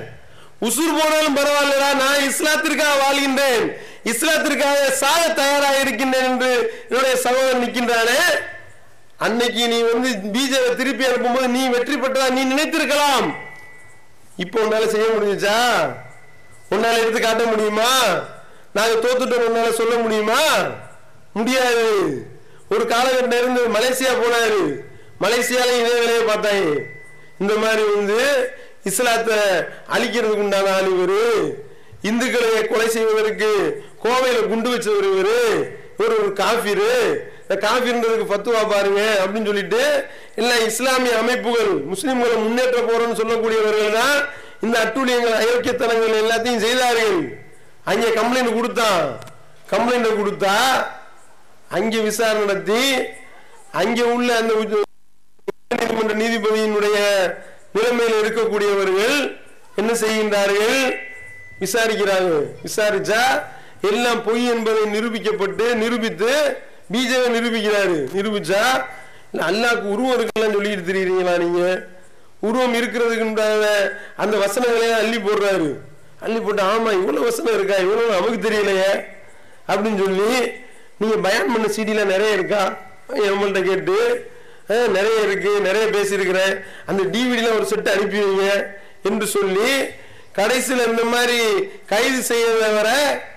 உசுர் போனாலும் பரவாயில்லடா நான் இஸ்லாத்திற்காக வாழ்கின்றேன் இஸ்லாத்திற்காக சாக தயாராக இருக்கின்றேன் என்று என்னுடைய சகோதரன் நிற்கின்றானே அன்னைக்கு நீ வந்து பிஜேபி திருப்பி அனுப்பும்போது நீ வெற்றி பெற்றதா நீ நினைத்திருக்கலாம் இப்போ உன்னால செய்ய முடிஞ்சுச்சா உன்னால எடுத்து காட்ட முடியுமா நாங்க தோத்துட்டோம் உன்னால சொல்ல முடியுமா முடியாது ஒரு காலகட்டம் இருந்து மலேசியா போனாரு மலேசியால இதே வேலையை பார்த்தாங்க இந்த மாதிரி வந்து இஸ்லாத்தை அழிக்கிறதுக்கு உண்டான ஆள் இவரு இந்துக்களை கொலை செய்வதற்கு கோவையில குண்டு வச்சவர் இவரு இவர் ஒரு காஃபிரு இந்த காஃபின்றதுக்கு ஃபத்துவா பாருங்க அப்படின்னு சொல்லிட்டு இல்ல இஸ்லாமிய அமைப்புகள் முஸ்லிம்களை முன்னேற்ற போறோம்னு சொல்லக்கூடியவர்கள் தான் இந்த அட்டூழியங்கள் அயோக்கியத்தனங்கள் எல்லாத்தையும் செய்தார்கள் அங்கே கம்ப்ளைண்ட் கொடுத்தான் கம்ப்ளைண்ட் கொடுத்தா அங்கே விசாரணை நடத்தி அங்கே உள்ள அந்த உச்ச- நீதிமன்ற நீதிபதியினுடைய நிலைமையில் இருக்கக்கூடியவர்கள் என்ன செய்கின்றார்கள் விசாரிக்கிறாங்க விசாரிச்சா எல்லாம் பொய் என்பதை நிரூபிக்கப்பட்டு நிரூபித்து பிஜேபி நிரூபிக்கிறாரு நிரூபிச்சா இல்ல அல்லாஹ்க்கு உருவம் இருக்கலாம் சொல்லிட்டு தெரியுறீங்களா நீங்க உருவம் இருக்கிறதுக்குண்டான அந்த வசனங்களையும் அள்ளி போடுறாரு அள்ளி போட்டு ஆமா இவ்வளவு வசனம் இருக்கா இவ்வளவு நமக்கு தெரியலையே அப்படின்னு சொல்லி நீங்க பயான் பண்ண சீடியில நிறைய இருக்கா எம்மள்கிட்ட கேட்டு "அஹ், நிறைய இருக்கு நிறைய பேசியிருக்கிறேன் அந்த டிவிடில ஒரு செட் அனுப்பி வைங்க என்று சொல்லி கடைசியில் இந்த மாதிரி கைது செய்யறத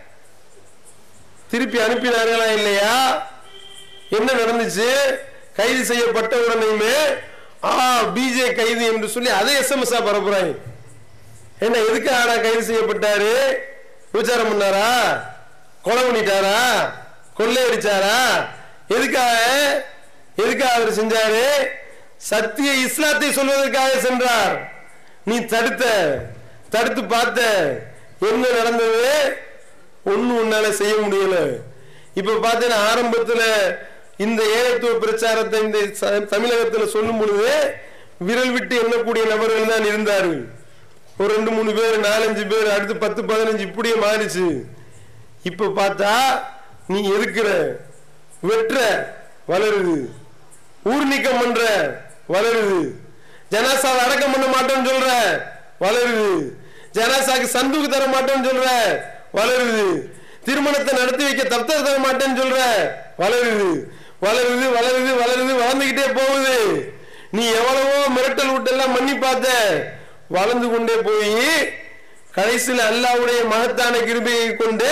திருப்பி அனுப்பினார்களா இல்லையா என்ன நடந்துச்சு கைது செய்யப்பட்ட உடனேயுமே ஆ பிஜே கைது என்று சொல்லி அதே எஸ்எம்எஸ் பரப்புறாங்க என்ன எதுக்கு ஆனா கைது செய்யப்பட்டாரு விசாரம் பண்ணாரா கொலை பண்ணிட்டாரா கொள்ளையடிச்சாரா எதுக்காக எதுக்காக அவர் செஞ்சாரு சத்திய இஸ்லாத்தை சொல்வதற்காக சென்றார் நீ தடுத்த தடுத்து பார்த்த என்ன நடந்தது ஒண்ணு உன்னால செய்ய முடியல இப்ப பாத்தீங்கன்னா ஆரம்பத்துல இந்த ஏகத்துவ பிரச்சாரத்தை இந்த ச- தமிழகத்துல சொல்லும் பொழுது விரல் விட்டு எண்ணக்கூடிய நபர்கள் தான் இருந்தார்கள் ஒரு ரெண்டு மூணு பேர் நாலஞ்சு பேர் அடுத்து பத்து பதினஞ்சு இப்படியே மாறிச்சு இப்ப பார்த்தா நீ எதுக்குற வெட்டுற வளருது ஊர் நீக்கம் பண்ற வளருது ஜனாசாவை அடக்கம் பண்ண மாட்டேன்னு சொல்ற வளருது ஜனாசாக்கு சந்துக்கு தர மாட்டேன்னு சொல்ற வளருது திருமணத்தை நடத்தி வைக்க தப்தர் தர மாட்டேன்னு சொல்ற வளருது வளருது வளருது வளருது வளர்ந்துகிட்டே போகுது நீ எவ்வளவோ மிரட்டல் விட்டெல்லாம் பண்ணி பார்த்த வளர்ந்து கொண்டே போய் கடைசியில் அல்லாவுடைய மகத்தான கிருபையை கொண்டு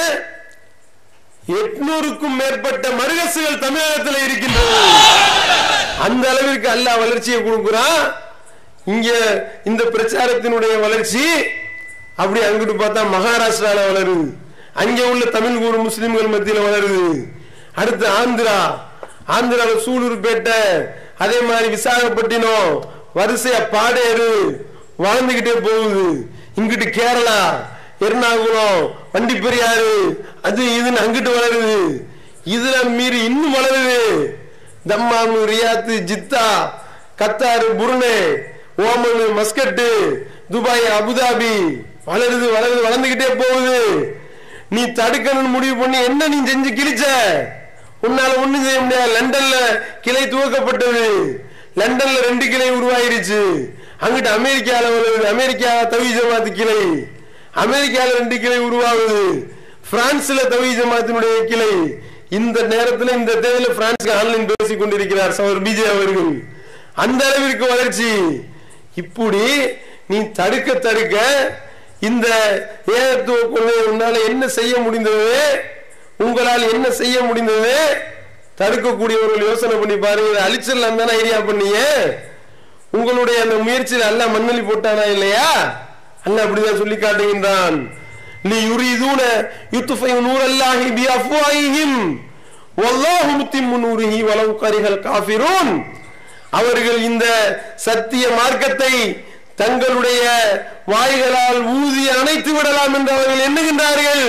எட்நூறுக்கும் மேற்பட்ட மருகசுகள் தமிழகத்தில் இருக்கின்றன அந்த அளவிற்கு அல்லாஹ் வளர்ச்சியை கொடுக்கிறான் இங்க இந்த பிரச்சாரத்தினுடைய வளர்ச்சி அப்படி அங்கிட்டு பார்த்தா மகாராஷ்டிரால வளருது அங்கே உள்ள தமிழ் கூறு முஸ்லிம்கள் மத்தியில் வளருது அடுத்து ஆந்திரா ஆந்திரால சூலூர்பேட்டை அதே மாதிரி விசாகப்பட்டினம் வரிசையா பாடேறு வளர்ந்துகிட்டே போகுது இங்கிட்டு கேரளா எர்ணாகுளம் வண்டிப்பெரியாறு அது இதுன்னு அங்கிட்டு வளருது இதுல மீறி இன்னும் வளருது Dammam Riyadh Jeddah Qatar Brunei Oman Muscat Dubai Abu Dhabi வளருது வளருது வளர்ந்துகிட்டே போகுது நீ தடுக்கணும்னு முடிவு பண்ணி என்ன நீ செஞ்சு கிழிச்ச உன்னால ஒண்ணும் செய்ய முடியாது லண்டன்ல கிளை துவக்கப்பட்டது லண்டன்ல ரெண்டு கிளை உருவாயிருச்சு அங்கிட்டு அமெரிக்கால வருது அமெரிக்கா தவி ஜமாத்து கிளை அமெரிக்கால ரெண்டு கிளை உருவாகுது பிரான்ஸ்ல தவி ஜமாத்தினுடைய கிளை இந்த நேரத்தில் இந்த தேதியில் பிரான்ஸ்க்கு ஆன்லைன் பேசிக் கொண்டிருக்கிறார் சவர் பிஜே அவர்கள் அந்த அளவிற்கு வளர்ச்சி இப்படி நீ தடுக்க தடுக்க இந்த ஏகத்துவ கொள்கை உன்னால என்ன செய்ய முடிந்தது உங்களால் என்ன செய்ய முடிந்தது தடுக்கக்கூடியவர்கள் யோசனை பண்ணி பாருங்க இதை அழிச்சிடலாம் தானே ஐடியா பண்ணீங்க உங்களுடைய அந்த முயற்சியில் அல்ல மண்ணலி போட்டானா இல்லையா அல்ல அப்படிதான் சொல்லி காட்டுகின்றான் நீ யுரிதூன யுத்துஃபையு நூரல்லாஹி பி அஃப்வாஹிஹிம் வல்லாஹு முத்திம்மு நூரிஹி வலவ் கரிஹல் காஃபிரூன் அவர்கள் இந்த சத்திய மார்க்கத்தை தங்களுடைய வாய்களால் ஊதி அணைத்து விடலாம் என்று அவர்கள் எண்ணுகின்றார்கள்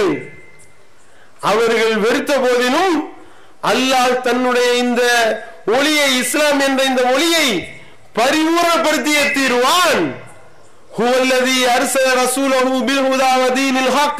அவர்கள் வெறுத்த போதிலும் அல்லாஹ் தன்னுடைய இந்த ஒளியை இஸ்லாம் என்ற இந்த ஒளியை பரிபூர்ணப்படுத்திய தீர்வான் هو الذي أرسل رسوله بالهدى ودين الحق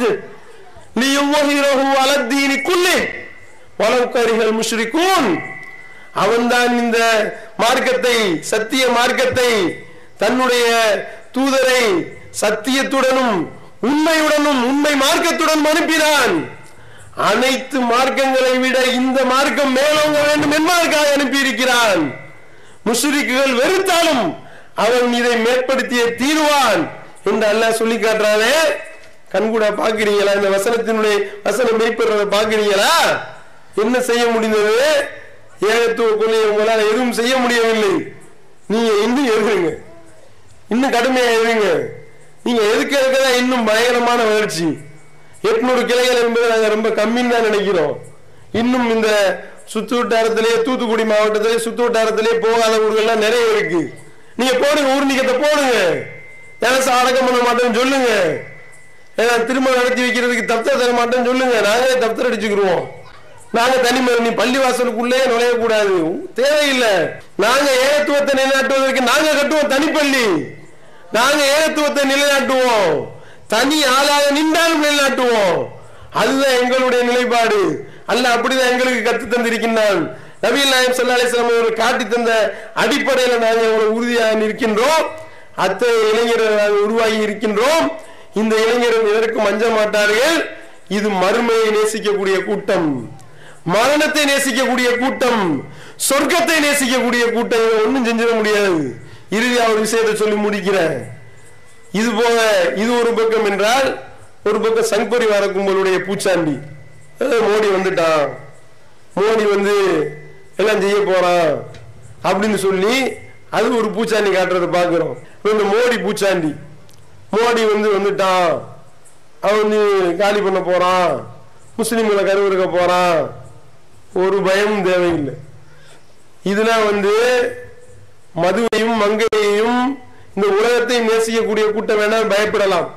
ليظهره على الدين كله ولو كره المشركون அவன்தான் இந்த மார்க்கத்தை சத்திய மார்க்கத்தை தன்னுடைய தூதரை சத்தியத்துடனும் உண்மையுடனும் உண்மை மார்க்கத்துடன் அனுப்பினான் அனைத்து மார்க்கங்களை விட இந்த மார்க்கம் மேலோங்க வேண்டும் என்பதற்காக அனுப்பியிருக்கிறான் முஸ்லிக்குகள் வெறுத்தாலும் அவன் இதை மேற்படுத்திய தீர்வான் என்று அல்லாஹ் சொல்லி காட்டுறானே கண்கூட பாக்குறீங்களா இந்த வசனத்தினுடைய வசனம் மெய்ப்படுறத பாக்குறீங்களா என்ன செய்ய முடிந்தது ஏகத்துவ கொள்கையை உங்களால் எதுவும் செய்ய முடியவில்லை நீங்க இன்னும் எதுங்க இன்னும் கடுமையா எதுங்க நீங்க எதுக்க இருக்கதான் இன்னும் பயங்கரமான வளர்ச்சி எட்நூறு கிளைகள் என்பது நாங்க ரொம்ப கம்மின்னு தான் நினைக்கிறோம் இன்னும் இந்த சுத்து வட்டாரத்திலேயே தூத்துக்குடி மாவட்டத்திலே சுத்து வட்டாரத்திலே போகாத ஊர்கள்லாம் நிறைய இருக்கு நீங்க போடுங்க ஊர் நீக்கத்தை போடுங்க ஜனசா அடக்கம் பண்ண மாட்டேன்னு சொல்லுங்க ஏன்னா திருமணம் நடத்தி வைக்கிறதுக்கு தப்தர் தர மாட்டேன்னு சொல்லுங்க நாங்களே தப்தர் அடிச்சுக்கிருவோம் நாங்க தனிமை நீ பள்ளிவாசலுக்குள்ளே நுழையக்கூடாது தேவையில்லை நாங்க ஏகத்துவத்தை நிலைநாட்டுவதற்கு நாங்க கட்டுவோம் தனிப்பள்ளி நாங்க ஏகத்துவத்தை நிலைநாட்டுவோம் தனி ஆளாக நின்றாலும் நிலைநாட்டுவோம் அதுதான் எங்களுடைய நிலைப்பாடு அல்ல அப்படிதான் எங்களுக்கு கத்து தந்திருக்கின்றான் நபிகள் நாயம் சல்லா அலிஸ்லாம் அவர்கள் காட்டி தந்த அடிப்படையில் நாங்கள் எவ்வளவு உறுதியாக நிற்கின்றோம் அத்தகைய இளைஞர்கள் நாங்கள் உருவாகி இருக்கின்றோம் இந்த இளைஞர்கள் எதற்கும் அஞ்ச மாட்டார்கள் இது மறுமையை நேசிக்கக்கூடிய கூட்டம் மரணத்தை நேசிக்கக்கூடிய கூட்டம் சொர்க்கத்தை நேசிக்கக்கூடிய கூட்டம் இதை ஒண்ணும் செஞ்சிட முடியாது இறுதியா ஒரு விஷயத்தை சொல்லி முடிக்கிறேன் இது போக இது ஒரு பக்கம் என்றால் ஒரு பக்கம் சங் பரிவார கும்பலுடைய பூச்சாண்டி ஏதோ மோடி வந்துட்டான் மோடி வந்து எல்லாம் செய்ய போறான் அப்படின்னு சொல்லி அது ஒரு பூச்சாண்டி காட்டுறதை பார்க்கிறோம் இப்ப இந்த மோடி பூச்சாண்டி மோடி வந்து வந்துட்டான் அவன் வந்து காலி பண்ண போறான் முஸ்லிம்களை கருவறுக்க போறான் ஒரு பயமும் தேவையில்லை இதெல்லாம் வந்து மதுவையும் மங்கையையும் இந்த உலகத்தை நேசிக்கக்கூடிய கூட்டம் வேணால் பயப்படலாம்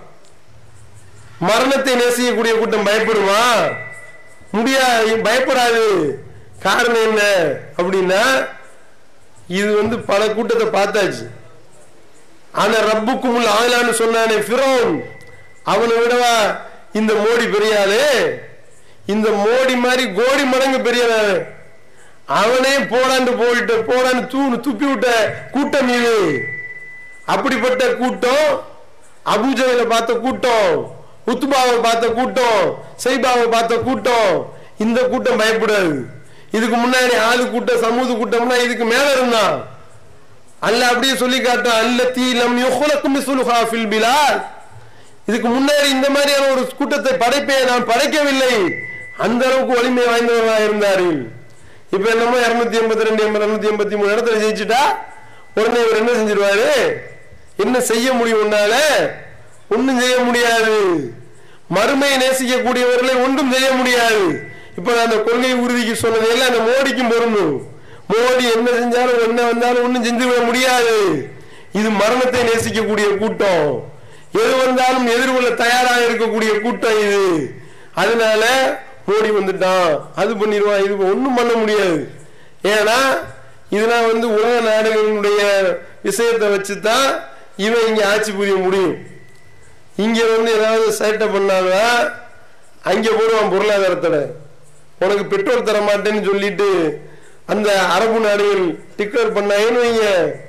மரணத்தை நேசிக்கக்கூடிய கூட்டம் பயப்படுமா முடியாது பயப்படாது காரணம் என்ன அப்படின்னா இது வந்து பல கூட்டத்தை பார்த்தாச்சு ஆனா ரப்புக்கும் உள்ள ஆகலான்னு சொன்னானே ஃபிரோன் அவனை விடவா இந்த மோடி பெரிய ஆளு இந்த மோடி மாதிரி கோடி மடங்கு பெரிய ஆளு. அவனே போடாண்டு போயிட்டு போடான்னு தூணு துப்பி விட்ட கூட்டம் இது அப்படிப்பட்ட கூட்டம் அபூஜையில பார்த்த கூட்டம் உத்துபாவை பார்த்த கூட்டம் சைபாவை பார்த்த கூட்டம் இந்த கூட்டம் பயப்படாது இதுக்கு முன்னாடி ஆளு கூட்டம் சமூக கூட்டம்னா இதுக்கு மேல இருந்தான் அல்ல அப்படியே சொல்லி காட்டான் அல்ல தீலம் யுஹ்லக்கும் மிஸ்லுஹா ஃபில் பிலாத் இதுக்கு முன்னாடி இந்த மாதிரியான ஒரு கூட்டத்தை படைப்பேன் நான் படைக்கவில்லை அந்த அளவுக்கு வலிமை வாய்ந்தவர்களாக இருந்தார்கள் இப்ப என்னமோ இருநூத்தி எண்பத்தி ரெண்டு இருநூத்தி எண்பத்தி மூணு இடத்துல ஜெயிச்சுட்டா உடனே இவர் என்ன செஞ்சிருவாரு என்ன செய்ய முடியும் உன்னால ஒண்ணும் செய்ய முடியாது மறுமையை நேசிக்கக்கூடியவர்களை ஒன்றும் செய்ய முடியாது இப்ப நான் அந்த கொள்கை உறுதிக்கு சொன்னது எல்லாம் அந்த மோடிக்கும் பொருந்தும் மோடி என்ன செஞ்சாலும் என்ன வந்தாலும் ஒண்ணும் செஞ்சு விட முடியாது இது மரணத்தை நேசிக்கக்கூடிய கூட்டம் எது வந்தாலும் எதிர்கொள்ள தயாராக இருக்கக்கூடிய கூட்டம் இது அதனால மோடி வந்துட்டான் அது பண்ணிடுவான் இது ஒண்ணும் பண்ண முடியாது ஏன்னா இதெல்லாம் வந்து உலக நாடுகளுடைய விஷயத்தை வச்சுதான் இவன் இங்க ஆட்சி புரிய முடியும் இங்க வந்து ஏதாவது சேட்டை பண்ணாங்க அங்க போடுவான் பொருளாதார தடை உனக்கு பெட்ரோல் தர மாட்டேன்னு சொல்லிட்டு அந்த அரபு நாடுகள் டிக்ளேர் பண்ணாங்கன்னு வைங்க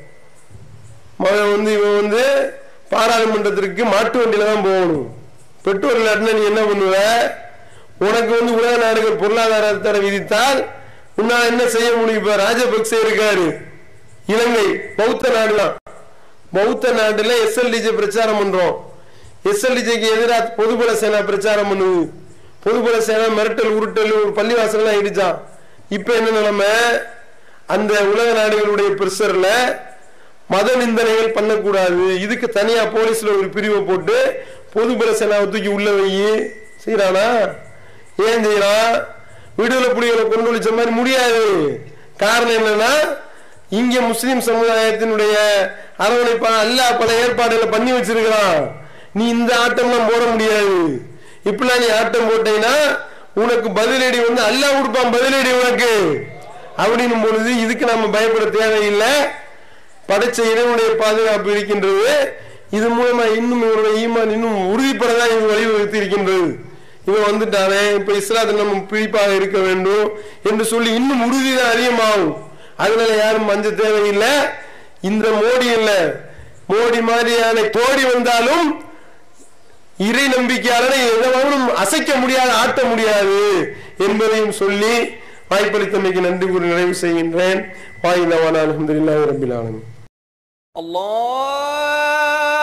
மகன் வந்து இவன் வந்து பாராளுமன்றத்திற்கு மாட்டு வண்டியில தான் போகணும் பெட்ரோல் இல்லாட்டினா நீ என்ன பண்ணுவ உனக்கு வந்து உலக நாடுகள் பொருளாதார தடை விதித்தால் உன்னால என்ன செய்ய முடியும் இப்ப ராஜபக்சே இருக்காரு இலங்கை பௌத்த நாடுலாம் பௌத்த நாட்டுல எஸ்எல்டிஜே பிரச்சாரம் பண்றோம் எஸ்எல்டிஜேக்கு எதிராக பொதுபல சேனா பிரச்சாரம் பண்ணுது பொதுபல சேனா மிரட்டல் உருட்டல் ஒரு பள்ளிவாசல்லாம் இடிச்சான் இப்ப என்ன நிலைமை அந்த உலக நாடுகளுடைய பிரஷர்ல மத நிந்தனைகள் பண்ணக்கூடாது இதுக்கு தனியா போலீஸ்ல ஒரு பிரிவை போட்டு பொதுபல சேனாவை தூக்கி உள்ள வை செய்யறானா ஏன் செய்யறான் விடுதலை புலிகளை கொண்டு வச்ச மாதிரி முடியாது காரணம் என்னன்னா இங்க முஸ்லிம் சமுதாயத்தினுடைய அரவணைப்பா அல்லாஹ் பல ஏற்பாடுகளை பண்ணி வச்சிருக்கிறான் நீ இந்த ஆட்டம்லாம் போட முடியாது இப்படிலாம் நீ ஆட்டம் போட்டீங்கன்னா உனக்கு பதிலடி வந்து அல்லாஹ் கொடுப்பான் பதிலடி உனக்கு அப்படின்னும் பொழுது இதுக்கு நம்ம பயப்பட தேவையில்லை படைச்ச இறைவனுடைய பாதுகாப்பு இருக்கின்றது இது மூலமா இன்னும் இவருடைய ஈமான் இன்னும் உறுதிப்படதான் இது வழிவகுத்து இருக்கின்றது இவன் வந்துட்டானே இப்ப இஸ்லாத்தில் நம்ம பிடிப்பாக இருக்க வேண்டும் என்று சொல்லி இன்னும் உறுதிதான் அதிகமாகும் அதனால யாரும் மஞ்ச தேவையில்லை இந்த மோடி இல்ல மோடி மாதிரியான கோடி வந்தாலும் இறை நம்பிக்கையாளரை எதவாலும் அசைக்க முடியாது ஆட்ட முடியாது என்பதையும் சொல்லி வாய்ப்பளித்தமைக்கு நன்றி கூறி நிறைவு செய்கின்றேன் வாயிலவான அலமதுல்லாஹி ரபில் ஆலமீன் الله